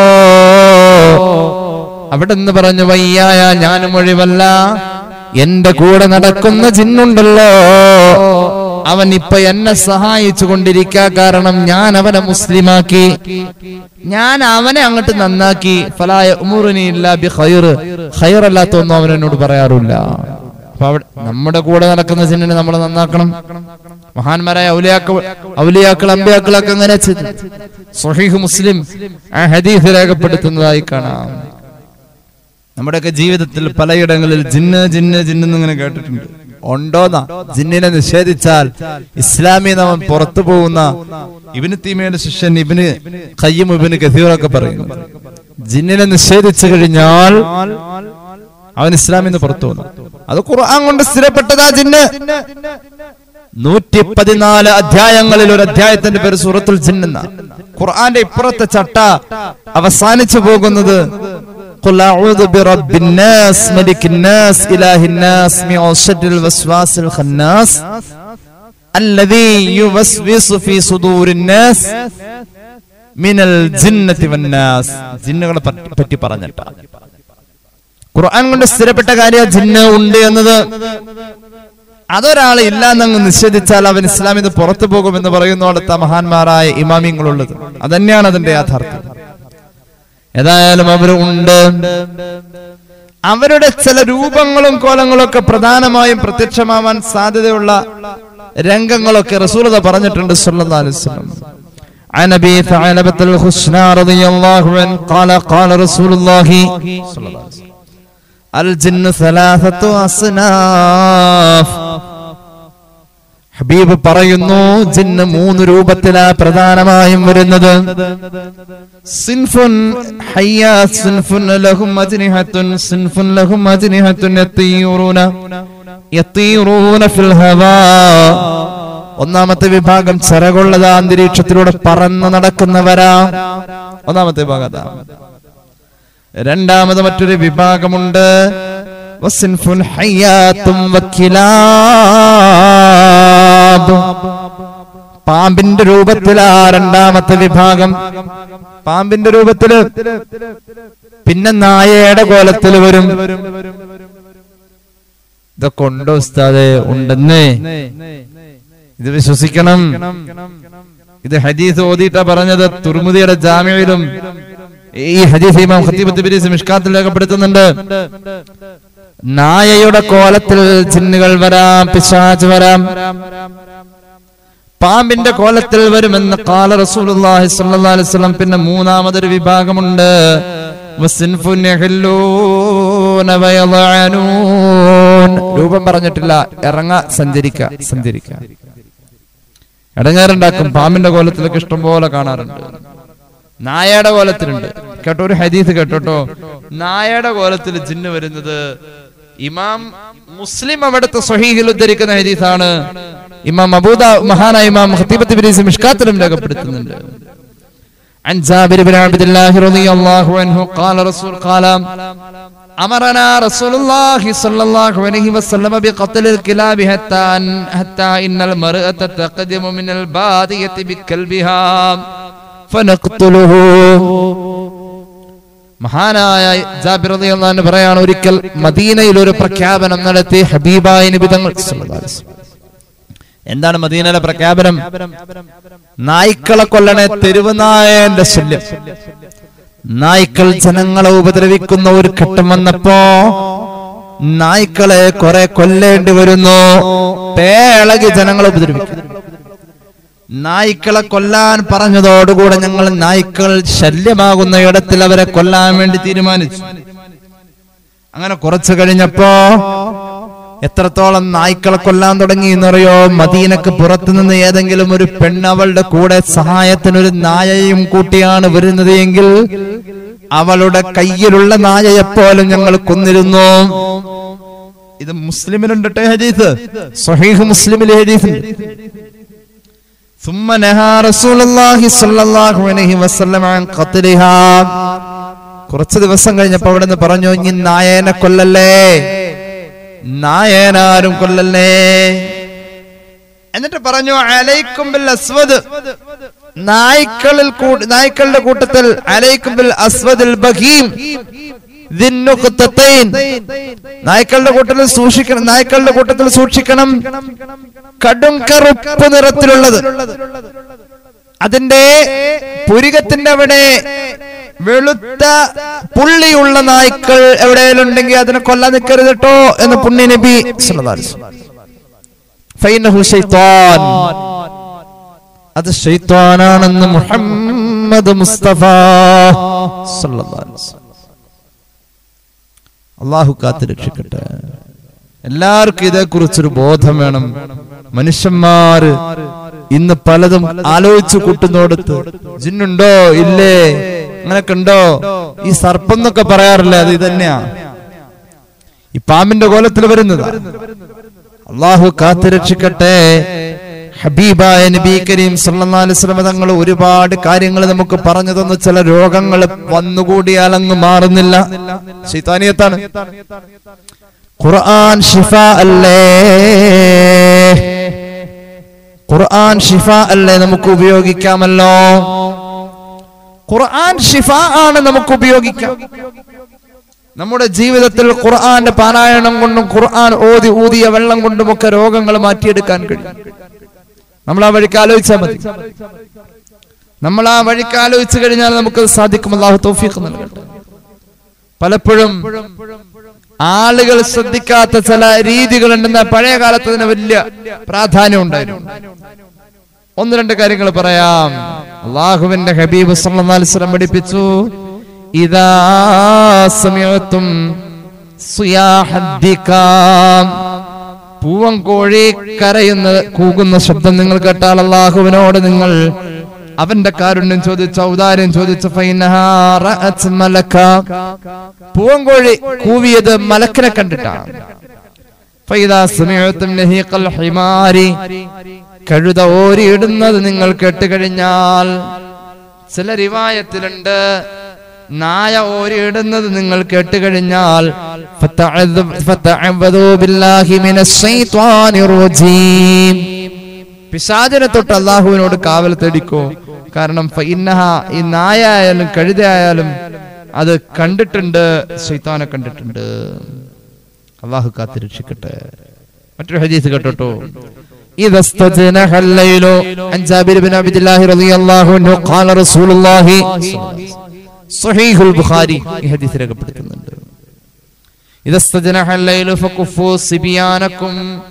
അവിടെ നിന്ന് പറഞ്ഞു വയ്യായ ഞാനും ഒഴിവല്ല എന്റെ കൂടെ നടക്കുന്ന ജിന്നുണ്ടല്ലോ അവൻ ഇപ്പൊ എന്നെ സഹായിച്ചു കൊണ്ടിരിക്കാ കാരണം ഞാൻ അവനെ മുസ്ലിമാക്കി ഞാൻ അവനെ അങ്ങോട്ട് നന്നാക്കി ഫലായ ഉമുറിനി ഇല്ല ബി ഖൈർ ഖൈറല്ലാത്തൊന്നും അവൻ എന്നോട് പറയാറില്ല അപ്പൊ അവിടെ നമ്മുടെ കൂടെ നടക്കുന്ന ജിന്നിനെ നമ്മൾ നന്നാക്കണം മഹാന്മാരായ ഔലിയാക്കൾ ഔലിയാക്കൾ അമ്പിയാക്കളൊക്കെ അങ്ങനെ ചെയ്തു സ്വഹീഹ് മുസ്ലിം ആ ഹദീസ് രേഖപ്പെടുത്തുന്നതായി കാണാം നമ്മുടെയൊക്കെ ജീവിതത്തിൽ പലയിടങ്ങളിൽ ജിന്ന് ജിന്ന് ജിന്ന് എന്നിങ്ങനെ കേട്ടിട്ടുണ്ട് ഉണ്ടോന്നാ ജിന്നിനെ നിഷേധിച്ചാൽ ഇസ്ലാമി നാമം പുറത്തു പോകുന്ന ഇബിന് തീമയുടെ ശിഷ്യൻ ഇബിന് കയ്യും ഇബിന് ഗസീറൊക്കെ പറയുന്നു ജിന്നിനെ നിഷേധിച്ചു കഴിഞ്ഞാൽ അവൻ ഇസ്ലാമിൽ നിന്ന് പുറത്തു വന്നു അത് ഖുർആൻ കൊണ്ട് സ്ഥിരപ്പെട്ടതാ ജിന്ന് നൂറ്റി പതിനാല് അധ്യായങ്ങളിൽ ഒരു അധ്യായത്തിന്റെ പേര് സൂറത്തുൽ ജിന്ന ഖുർആന്റെ ഇപ്പുറത്തെ ചട്ട അവസാനിച്ചു പോകുന്നത് قل أعوذ برب الناس ملك الناس إله الناس من شر الوسواس الخناس الذي يوسوس في صدور الناس من الجنة والناس ജിന്നുകളെ പറ്റി- പറ്റി പറഞ്ഞിട്ട ഖുർആൻ കൊണ്ട് സ്ഥിരപ്പെട്ട കാര്യം ജിന്ന് ഉണ്ട് എന്നത് അതൊരാൾ ഇല്ല എന്നങ്ങ് നിഷേധിച്ചാൽ അവൻ ഇസ്ലാമിൽ നിന്ന് പുറത്തു പോകുമെന്ന് പറയുന്നിടത്ത മഹാന്മാരായ ഇമാമിങ്ങളുള്ളത് അതന്നെയാണ് അതിന്റെ യാഥാർത്ഥ്യം ഏതായാലും അവർ ഉണ്ട് അവരുടെ ചില രൂപങ്ങളും കോലങ്ങളും ഒക്കെ പ്രധാനമായും പ്രത്യക്ഷമാവാൻ സാധ്യതയുള്ള രംഗങ്ങളൊക്കെ റസൂലത പറഞ്ഞിട്ടുണ്ട് സല്ലല്ലാഹു അലൈഹി വസല്ലം عن ابي ثعلبة الخشنى رضي الله عنه قال قال رسول الله صلى الله عليه وسلم الجن ثلاثة أصناف ഹബീബ് പറയുന്നു ജിന്ന് മൂന്ന് രൂപത്തിലാ പ്രധാനമായും വരുന്നത് സിൻഫുൻ ഹയ്യാ സിൻഫുൻ ലഹും അജ്നിഹത്തുൻ സിൻഫുൻ ലഹും അജ്നിഹത്തുൻ യത്തീറൂന യത്തീറൂന ഫിൽ ഹവാ ഒന്നാമത്തെ വിഭാഗം ചിറകുള്ളത് അന്തരീക്ഷത്തിലൂടെ പറന്ന് നടക്കുന്നവരാ ഒന്നാമത്തെ വിഭാഗം അതാ രണ്ടാമത് മറ്റൊരു വിഭാഗമുണ്ട് വസിൻഫുൻ ഹയ്യാത്തും വക്കിലാബ് പാമ്പിന്റെ രൂപത്തിലാ രണ്ടാമത്തെ വിഭാഗം പാമ്പിന്റെ രൂപത്തില് പിന്നെ നായയുടെ കോലത്തിൽ വരും ഇതൊക്കെ ഉണ്ടോ ഉസ്താദെ ഉണ്ടെന്നേ ഇത് വിശ്വസിക്കണം ഇത് ഹദീസ് ഓതിയിട്ടാ പറഞ്ഞത് തുർമുദിയുടെ ജാമ്യയിലും ഈ ഹദീസ് ഇമാം ഖത്തീബ് തിബിരിസ് മിഷ്കാത്തിൽ രേഖപ്പെടുത്തുന്നുണ്ട് നായയുടെ കോലത്തിൽ ചിന്നുകൾ വരാം പിശാച് വരാം പാമ്പിന്റെ കോലത്തിൽ വരുമെന്ന് കാല റസൂലുള്ളാഹി സ്വല്ലല്ലാഹു അലൈഹി വസല്ലം പിന്നെ മൂന്നാമതൊരു വിഭാഗമുണ്ട് വസിൻഫുൻ യഹല്ലൂന വയളഅനൂൻ. രൂപം പറഞ്ഞിട്ടില്ല ഇറങ്ങ സഞ്ചരിക്ക സഞ്ചരിക്ക ഇടങ്ങേറുണ്ടാക്കും പാമ്പിന്റെ കോലത്തിലൊക്കെ ഇഷ്ടം പോലെ കാണാറുണ്ട് നായയുടെ കോലത്തിലുണ്ട് കേട്ടോ ഒരു ഹദീസ് കേട്ടോട്ടോ നായയുടെ കോലത്തിൽ ജിന്ന് വരുന്നത് ഇമാം മുസ്ലിം അവിടുത്തെ സ്വഹീഹിൽ ഉദ്ധരിക്കുന്ന ഹദീസാണ് ഇമാം അബൂദ മഹാനായ ഇമാം ഖത്തീബത്ത് ബിരീസ് മിഷ്കാത്തിലും രേഖപ്പെടുത്തുന്നുണ്ട് عن جابر بن عبد الله رضي الله عنه قال رسول قال أمرنا رسول الله صلى الله عليه وسلم بقتل الكلاب حتى أن- حتى إن المرأة تقدم من البادية بكلبها فنقتله മഹാനായ ജാബിർ റളിയല്ലാഹു അൻഹു പറയാണ് ഒരിക്കൽ മദീനയിൽ ഒരു പ്രഖ്യാപനം നടത്തി ഹബീബായ നബി തങ്ങൾ സല്ലല്ലാഹു അലൈഹി വസല്ലം. എന്താണ് മദീനയിലെ പ്രഖ്യാപനം നായ്ക്കളെ കൊല്ലണേ തെരുവുനായന്റെ ശല്യം നായ്ക്കൾ ജനങ്ങളെ ഉപദ്രവിക്കുന്ന ഒരു ഘട്ടം വന്നപ്പോ നായ്ക്കളെ കുറെ കൊല്ലേണ്ടി വരുന്നു പേളകി ജനങ്ങളെ ഉപദ്രവിക്കും നായ്ക്കളെ കൊല്ലാൻ പറഞ്ഞതോടുകൂടെ ഞങ്ങൾ നായ്ക്കൾ ശല്യമാകുന്ന ഇടത്തിൽ അവരെ കൊല്ലാൻ വേണ്ടി തീരുമാനിച്ചു അങ്ങനെ കുറച്ചു കഴിഞ്ഞപ്പോ എത്രത്തോളം നായ്ക്കളെ കൊല്ലാൻ തുടങ്ങി എന്നറിയോ മദീനക്ക് പുറത്തുനിന്ന് ഏതെങ്കിലും ഒരു പെണ്ണ് അവളുടെ കൂടെ സഹായത്തിനൊരു നായയും കൂട്ടിയാണ് വരുന്നത് എങ്കിൽ അവളുടെ കയ്യിലുള്ള നായയെപ്പോലും ഞങ്ങൾ കൊന്നിരുന്നു ഇത് മുസ്ലിമിലുണ്ട് ട്ടോ ഹദീസ് സ്വഹീഹ് മുസ്ലിമിലെ ഹദീസ് ثم نهى رسول الله صلى الله عليه وسلم عن قتلها കുറച്ച് ദിവസം കഴിഞ്ഞപ്പോ അവിടെ നിന്ന് പറഞ്ഞു ഇനി നായേനെ കൊല്ലല്ലേ നായേനാരും കൊല്ലല്ലേ എന്നിട്ട് പറഞ്ഞു അലൈക്കും ബിൽ അസ്വദ് നായ്ക്കളിൽ കൂ- നായ്ക്കളുടെ കൂട്ടത്തിൽ അലൈക്കും ബിൽ അസ്വദിൽ ബഹീം ദിന്നുഖ്തത്തൈൻ. നായ്ക്കളുടെ കൂട്ടത്തിൽ സൂക്ഷിക്കണം നായ്ക്കളുടെ കൂട്ടത്തിൽ സൂക്ഷിക്കണം കടും കറുപ്പ് നിറത്തിലുള്ളത് അതിന്റെ പുരികത്തിന്റെ അവിടെ വെളുത്ത പുള്ളിയുള്ള നായ്ക്കൾ എവിടെയെങ്കിലും ഉണ്ടെങ്കിൽ അതിനെ കൊല്ലാൻ നിൽക്കരുത് കേട്ടോ എന്ന് പുണ്യ നബി സല്ലല്ലാഹു അലൈഹി വസല്ലം. ഫൈനഹു ശൈത്താൻ. അത് ഷെയ്ത്താനാണെന്ന് മുഹമ്മദ് മുസ്തഫ സല്ലല്ലാഹു അലൈഹി വസല്ലം. അള്ളാഹു കാത്ത് രക്ഷിക്കട്ടെ എല്ലാവർക്കും ഇതേക്കുറിച്ചൊരു ബോധം വേണം മനുഷ്യന്മാര് ഇന്ന് പലതും ആലോചിച്ചു കൂട്ടുന്നോടത്ത് ജിന്നുണ്ടോ ഇല്ലേ അങ്ങനൊക്കെ ഉണ്ടോ ഈ സർപ്പം എന്നൊക്കെ പറയാറില്ലേ അത് ഇതന്നെയാ ഈ പാമ്പിന്റെ കോലത്തിൽ വരുന്നത് അള്ളാഹു കാത്ത് രക്ഷിക്കട്ടെ ഹബീബായ നബി കരീം സല്ലല്ലാഹു അലൈഹി വസല്ലം തങ്ങൾ ഒരുപാട് കാര്യങ്ങൾ നമുക്ക് പറഞ്ഞു തന്നു ചില രോഗങ്ങൾ വന്നുകൂടിയാൽ അങ്ങ് മാറുന്നില്ല ശൈത്താനിയത്താണ് ഖുർആൻ ഷിഫ അല്ലേ ഖുർആൻ ഷിഫ അല്ലേ നമുക്ക് ഉപയോഗിക്കാമല്ലോ ഖുർആൻ ഷിഫ ആണ് നമുക്ക് ഉപയോഗിക്കാം നമ്മുടെ ജീവിതത്തിൽ ഖുർആന്റെ പാരായണം കൊണ്ടും ഖുർആൻ ഓതി ഊതിയ വെള്ളം കൊണ്ടുമൊക്കെ രോഗങ്ങൾ മാറ്റിയെടുക്കാൻ കഴിയും നമ്മൾ ആ വഴിക്ക് ആലോചിച്ചാൽ മതി നമ്മൾ ആ വഴിക്ക് ആലോചിച്ചു കഴിഞ്ഞാൽ നമുക്ക് സാധിക്കും അള്ളാഹു തൗഫീഖ് നൽകട്ടെ പലപ്പോഴും ആളുകൾ ശ്രദ്ധിക്കാത്ത ചില രീതികളുണ്ടെന്ന പഴയ കാലത്ത് അതിന് വലിയ പ്രാധാന്യം ഉണ്ടായിരുന്നു ഒന്ന് രണ്ട് കാര്യങ്ങൾ പറയാം അള്ളാഹുവിന്റെ ഹബീബ് സല്ലല്ലാഹു അലൈഹി വസല്ലം പഠിപ്പിച്ചു ഇദാ സമിഅതും സുയാഹദ്ദിക്കാം പൂവൻ കോഴി കരയുന്ന കൂകുന്ന ശബ്ദം നിങ്ങൾ കേട്ടാൽ അള്ളാഹുവിനോട് നിങ്ങൾ അവന്റെ കാരുണ്യം ചോദിച്ച ഔദാര്യം ചോദിച്ച ഫൈനഹാ റഅത് മലക പൂവൻ കോഴി കൂവിയത് മലക്കിനെ കണ്ടിട്ടാണ് ഫൈദാ സമിഅതും നഹീഖൽ ഹിമാരി കഴുത ഓരിയിടുന്നത് നിങ്ങൾ കേട്ടുകഴിഞ്ഞാൽ ചില റിവായത്തിലുണ്ട് നായ ഓരിയിടുന്നത് നിങ്ങൾ കേട്ടുകഴിഞ്ഞാൽ ഫതഅദ്- ഫതഅവദൂ ബില്ലാഹി മിനശ് ശൈത്വാനിർ റജീം. പിശാചിനെ തൊട്ട് അള്ളാഹുവിനോട് കാവൽ തേടിക്കോ കാരണം ഫഇന്നഹ ഈ നായ ആയാലും കഴുതയായാലും അത് കണ്ടിട്ടുണ്ട് ശൈത്താനെ കണ്ടിട്ടുണ്ട് അള്ളാഹു കാത്ത് രക്ഷിക്കട്ടെ മറ്റൊരു ഹദീസ് കേട്ടോ إذا استجنح الليل عن جابر بن عبد الله رضي الله عنه قال رسول الله صحيح البخاري ഈ ഹദീസ് രേഖപ്പെടുത്തുന്നുണ്ട് إذا استجنح الليل فكفوا صبيانكم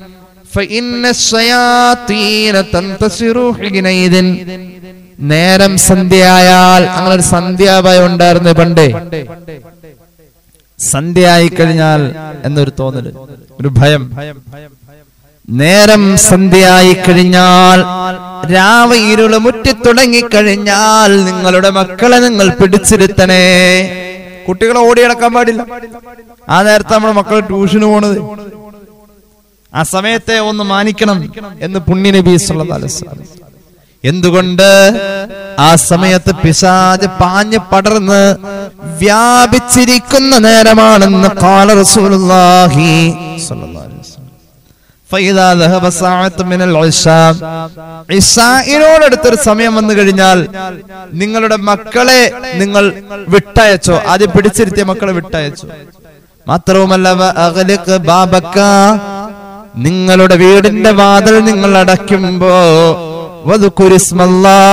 فإن الشياطين تنتصر حينئذ നേരം സന്ധ്യയായാൽ അങ്ങനെ ഒരു സന്ധ്യാഭയം ഉണ്ടായിരുന്നു പണ്ട് സന്ധ്യയായി കഴിഞ്ഞാൽ എന്നൊരു തോന്നല് ഒരു ഭയം നേരം സന്ധ്യയായി കഴിഞ്ഞാൽ രാവ് ഇരുള് മുറ്റിത്തുടങ്ങി കഴിഞ്ഞാൽ നിങ്ങളുടെ മക്കളെ നിങ്ങൾ പിടിച്ചിരുത്തണേ കുട്ടികളെ ഓടി നടക്കാൻ പാടില്ല ആ നേരത്തെ നമ്മുടെ മക്കൾ ട്യൂഷന് പോണത് ആ സമയത്തെ ഒന്ന് മാനിക്കണം എന്ന് പുണ്യ നബി സല്ലല്ലാഹു അലൈഹി വസല്ലം എന്തുകൊണ്ട് ആ സമയത്ത് പിശാജ് പാഞ്ഞ് പടർന്ന് വ്യാപിച്ചിരിക്കുന്ന നേരമാണെന്ന് കാല റസൂലുള്ളാഹി സ്വല്ലല്ലാഹു അലൈഹി വസല്ലം فإذا ذهب ساعة من العشاء ഇശാഇനോടടുത്തൊരു സമയം വന്നു കഴിഞ്ഞാൽ നിങ്ങളുടെ മക്കളെ നിങ്ങൾ വിട്ടയച്ചോ ആദ്യം പിടിച്ചിരുത്തിയ മക്കളെ വിട്ടയച്ചോ മാത്രവുമല്ല വ അഗ്ലിഖ് ബാബക്ക നിങ്ങളുടെ വീടിന്റെ വാതിൽ നിങ്ങൾ അടയ്ക്കുമ്പോ വദ്കുരിസ്മല്ലാ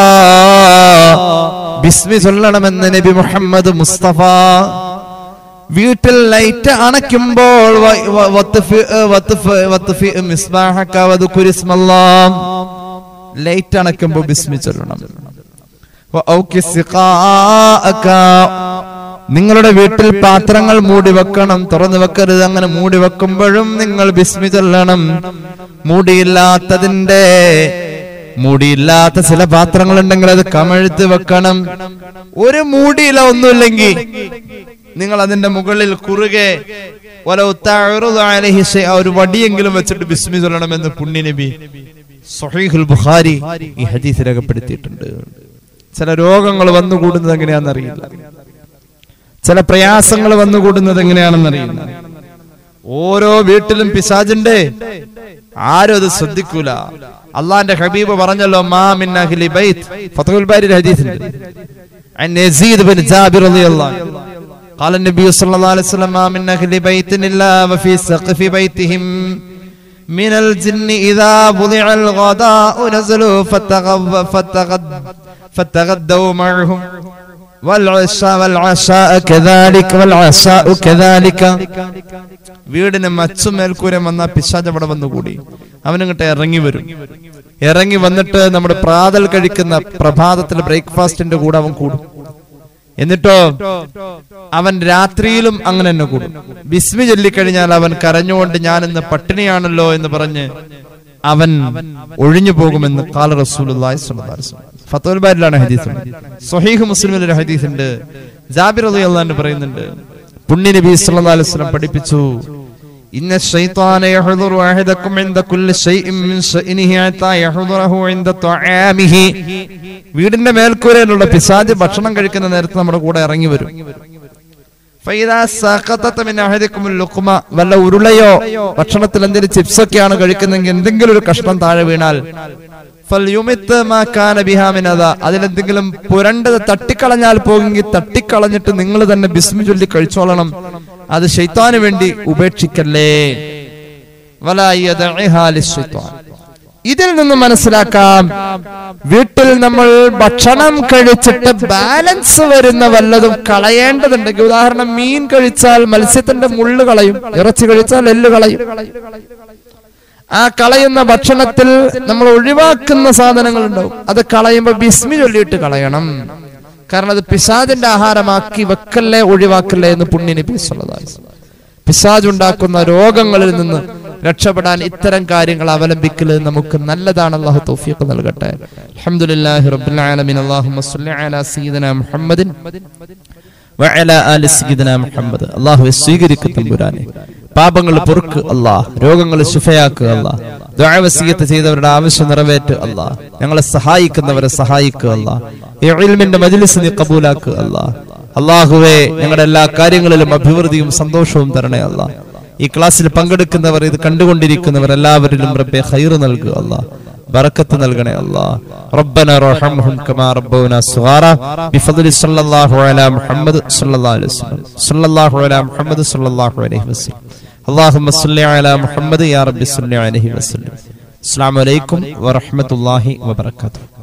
ബിസ്മി ചൊല്ലണമെന്ന് നബി മുഹമ്മദ് മുസ്തഫ വീട്ടിൽ ലൈറ്റ് അണയ്ക്കുമ്പോൾ വ- വ- വത്ത്ഫ്- വത്ത്ഫ്- വത്ത്ഫ് മിസ്ബാഹക വദ്കുരിസ്മല്ലാ. ലൈറ്റ് അണയ്ക്കുമ്പോൾ ബിസ്മി ചൊല്ലണം വഔക്കി സിഖാഅക. നിങ്ങളുടെ വീട്ടിൽ പാത്രങ്ങൾ മൂടി വെക്കണം തുറന്നു വെക്കരുത് അങ്ങനെ മൂടി വെക്കുമ്പോഴും നിങ്ങൾ ബിസ്മി ചൊല്ലണം മൂടിയില്ലാത്തതിന്റെ മൂടിയില്ലാത്ത ചില പാത്രങ്ങൾ ഉണ്ടെങ്കിൽ അത് കമഴ്ത്ത് വെക്കണം ഒരു മൂടിയില്ല ഒന്നുമില്ലെങ്കിൽ നിങ്ങൾ അതിന്റെ മുകളിൽ കുറുകെ വലൗ തഅറുദു അലൈഹി ശൈഅ, ഒരു വടിയെങ്കിലും വെച്ചിട്ട് ബിസ്മി ചൊല്ലണമെന്ന് പുണ്യ നബി സഹീഹുൽ ബുഖാരി ഈ ഹദീസ് രേഖപ്പെടുത്തിയിട്ടുണ്ട് ചില രോഗങ്ങൾ വന്നുകൂടുന്നത് എങ്ങനെയാണെന്നറിയില്ല ചില പ്രയാസങ്ങൾ വന്നുകൂടുന്നത് എങ്ങനെയാണെന്നറിയില്ല ഓരോ വീട്ടിലും പിശാജുണ്ട് ആരും അത് ശ്രദ്ധിക്കൂല അള്ളാന്റെ ഹബീബ് പറഞ്ഞല്ലോ മാ മിൻ അഹ്ലി ബൈത്ത് ഫതഹുൽ ബാരി ഹദീസുണ്ട് عن يزيد بن جابر رضي الله عنه. قال النبي صلى الله عليه وسلم ما من أهل بيت إلا وفي سقف بيتهم من الجن إذا وضع الغداء نزلوا فتغب فتغد فتغدوا معهم والعشاء والعشاء كذلك والعشاء كذلك വീടിന് മച്ചും മേൽക്കൂരം വന്ന പിശാജ് അവിടെ വന്നുകൂടി അവനിങ്ങോട്ട് ഇറങ്ങി വരും ഇറങ്ങി വന്നിട്ട് നമ്മുടെ പ്രാതൽ കഴിക്കുന്ന പ്രഭാതത്തിൽ ബ്രേക്ക്ഫാസ്റ്റിന്റെ കൂടെ അവൻ കൂടും എന്നിട്ടോ അവൻ രാത്രിയിലും അങ്ങനെ തന്നെ കൂടും ബിസ്മി ചൊല്ലിക്കഴിഞ്ഞാൽ അവൻ കരഞ്ഞുകൊണ്ട് ഞാൻ ഇന്ന് പട്ടിണിയാണല്ലോ എന്ന് പറഞ്ഞ് അവൻ ഒഴിഞ്ഞു പോകുമെന്ന് കാല റസൂലുള്ളാഹി സ്വല്ലല്ലാഹു അലൈഹി വസല്ലം ഫത്തുൽ ബാരിലാണ് ഹദീസ് സ്വഹീഹ് മുസ്ലിമിൽ ഒരു ഹദീസ് ഉണ്ട് ജാബിർ റളിയല്ലാഹു അൻഹു പറയുന്നുണ്ട് പുണ്യ നബി സല്ലല്ലാഹു അലൈഹി വസല്ലം പഠിപ്പിച്ചു ഇന്ന الشيطان يحضر أحدكم عند كل شيء من شأنه حتى يحضره عند طعامه വീടിന്റെ മേൽക്കൂരയിലുള്ള പിശാജ് ഭക്ഷണം കഴിക്കുന്ന നേരത്ത് നമ്മുടെ കൂടെ ഇറങ്ങി വരും ഫൈദാ സഖതത മിൻ അഹദിക്കും ലുഖ്മ വല്ല ഉരുളയോ ഭക്ഷണത്തിൽ എന്തെങ്കിലും ചിപ്സ് ഒക്കെയാണ് കഴിക്കുന്നെങ്കിൽ എന്തെങ്കിലും ഒരു കഷ്ണം താഴെ വീണാൽ ഫൽയുമിത്ത് മാ കാന ബിഹാ മിൻ അദാ. അതിലെന്തെങ്കിലും പുരണ്ടത് തട്ടിക്കളഞ്ഞാൽ പോകെങ്കിൽ തട്ടിക്കളഞ്ഞിട്ട് നിങ്ങൾ തന്നെ ബിസ്മി ചൊല്ലി കഴിച്ചോളണം അത് ഷെയ്ത്താന് വേണ്ടി ഉപേക്ഷിക്കല്ലേ വലാ യദഇഹാ ലിശ്ശൈത്താൻ. ഇതിൽ നിന്ന് മനസ്സിലാക്കാം വീട്ടിൽ നമ്മൾ ഭക്ഷണം കഴിച്ചിട്ട് ബാലൻസ് വരുന്ന വല്ലതും കളയേണ്ടതുണ്ടെങ്കിൽ ഉദാഹരണം മീൻ കഴിച്ചാൽ മത്സ്യത്തിന്റെ മുള്ളു കളയും ഇറച്ചി കഴിച്ചാൽ എല്ല് കളയും ആ കളയുന്ന ഭക്ഷണത്തിൽ നമ്മൾ ഒഴിവാക്കുന്ന സാധനങ്ങൾ ഉണ്ടാവും അത് കളയുമ്പോൾ ബിസ്മി ചൊല്ലിയിട്ട് കളയണം കാരണം അത് പിശാദിന്റെ ആഹാരമാക്കി വെക്കല്ലേ ഒഴിവാക്കല്ലേ എന്ന് പുണ്യ നബി സല്ലല്ലാഹു അലൈഹി വസല്ലം. പിശാജ് ഉണ്ടാക്കുന്ന രോഗങ്ങളിൽ നിന്ന് രക്ഷപ്പെടാൻ ഇത്തരം കാര്യങ്ങൾ അവലംബിക്കൽ നമുക്ക് നല്ലതാണ് അള്ളാഹു തൗഫീഖ് നൽകട്ടെ അൽഹംദുലില്ലാഹി റബ്ബിൽ ആലമീൻ അല്ലാഹുമ്മ സ്വല്ലി അലാ സയ്യിദിനാ മുഹമ്മദിൻ വഅലാ ആലി സയ്യിദിനാ മുഹമ്മദ് അല്ലാഹുവെ സ്വീകരിക്കു തമ്പുരാനെ പാപങ്ങൾ പൊറുക്ക് അല്ലാഹ് രോഗങ്ങൾ ശിഫയാക്കുക അല്ലാഹ് ദുആ വസിയത്ത് ചെയ്തവരുടെ ആവശ്യം നിറവേറ്റ് അല്ലാഹ് ഞങ്ങളെ സഹായിക്കുന്നവരെ സഹായിക്കുക അല്ലാഹ് ഈ ഇൽമിന്റെ മജ്ലിസ് നീ കബൂലാക്കുക അല്ലാഹ് അള്ളാഹുവെ ഞങ്ങളുടെ എല്ലാ കാര്യങ്ങളിലും അഭിവൃദ്ധിയും സന്തോഷവും തരണേ അല്ല ഈ ക്ലാസ്സിൽ പങ്കെടുക്കുന്നവർ ഇത് കണ്ടുകൊണ്ടിരിക്കുന്നവർ എല്ലാവരിലും റബ്ബെ ഖൈർ നൽകുക അല്ലാ ബറക്കത്ത് നൽകണേ അല്ലാ റബ്ബന റഹംഹും കമാ റബ്ബൗനാ സുഗാറ ബിഫദ്ലി സല്ലല്ലാഹു അലാ മുഹമ്മദ് സല്ലല്ലാഹു അലൈഹി വസല്ലം സല്ലല്ലാഹു അലാ മുഹമ്മദ് സല്ലല്ലാഹു അലൈഹി വസല്ലം اللهم صل على محمد يا رب صل عليه وسلم السلام عليكم ورحمة الله وبركاته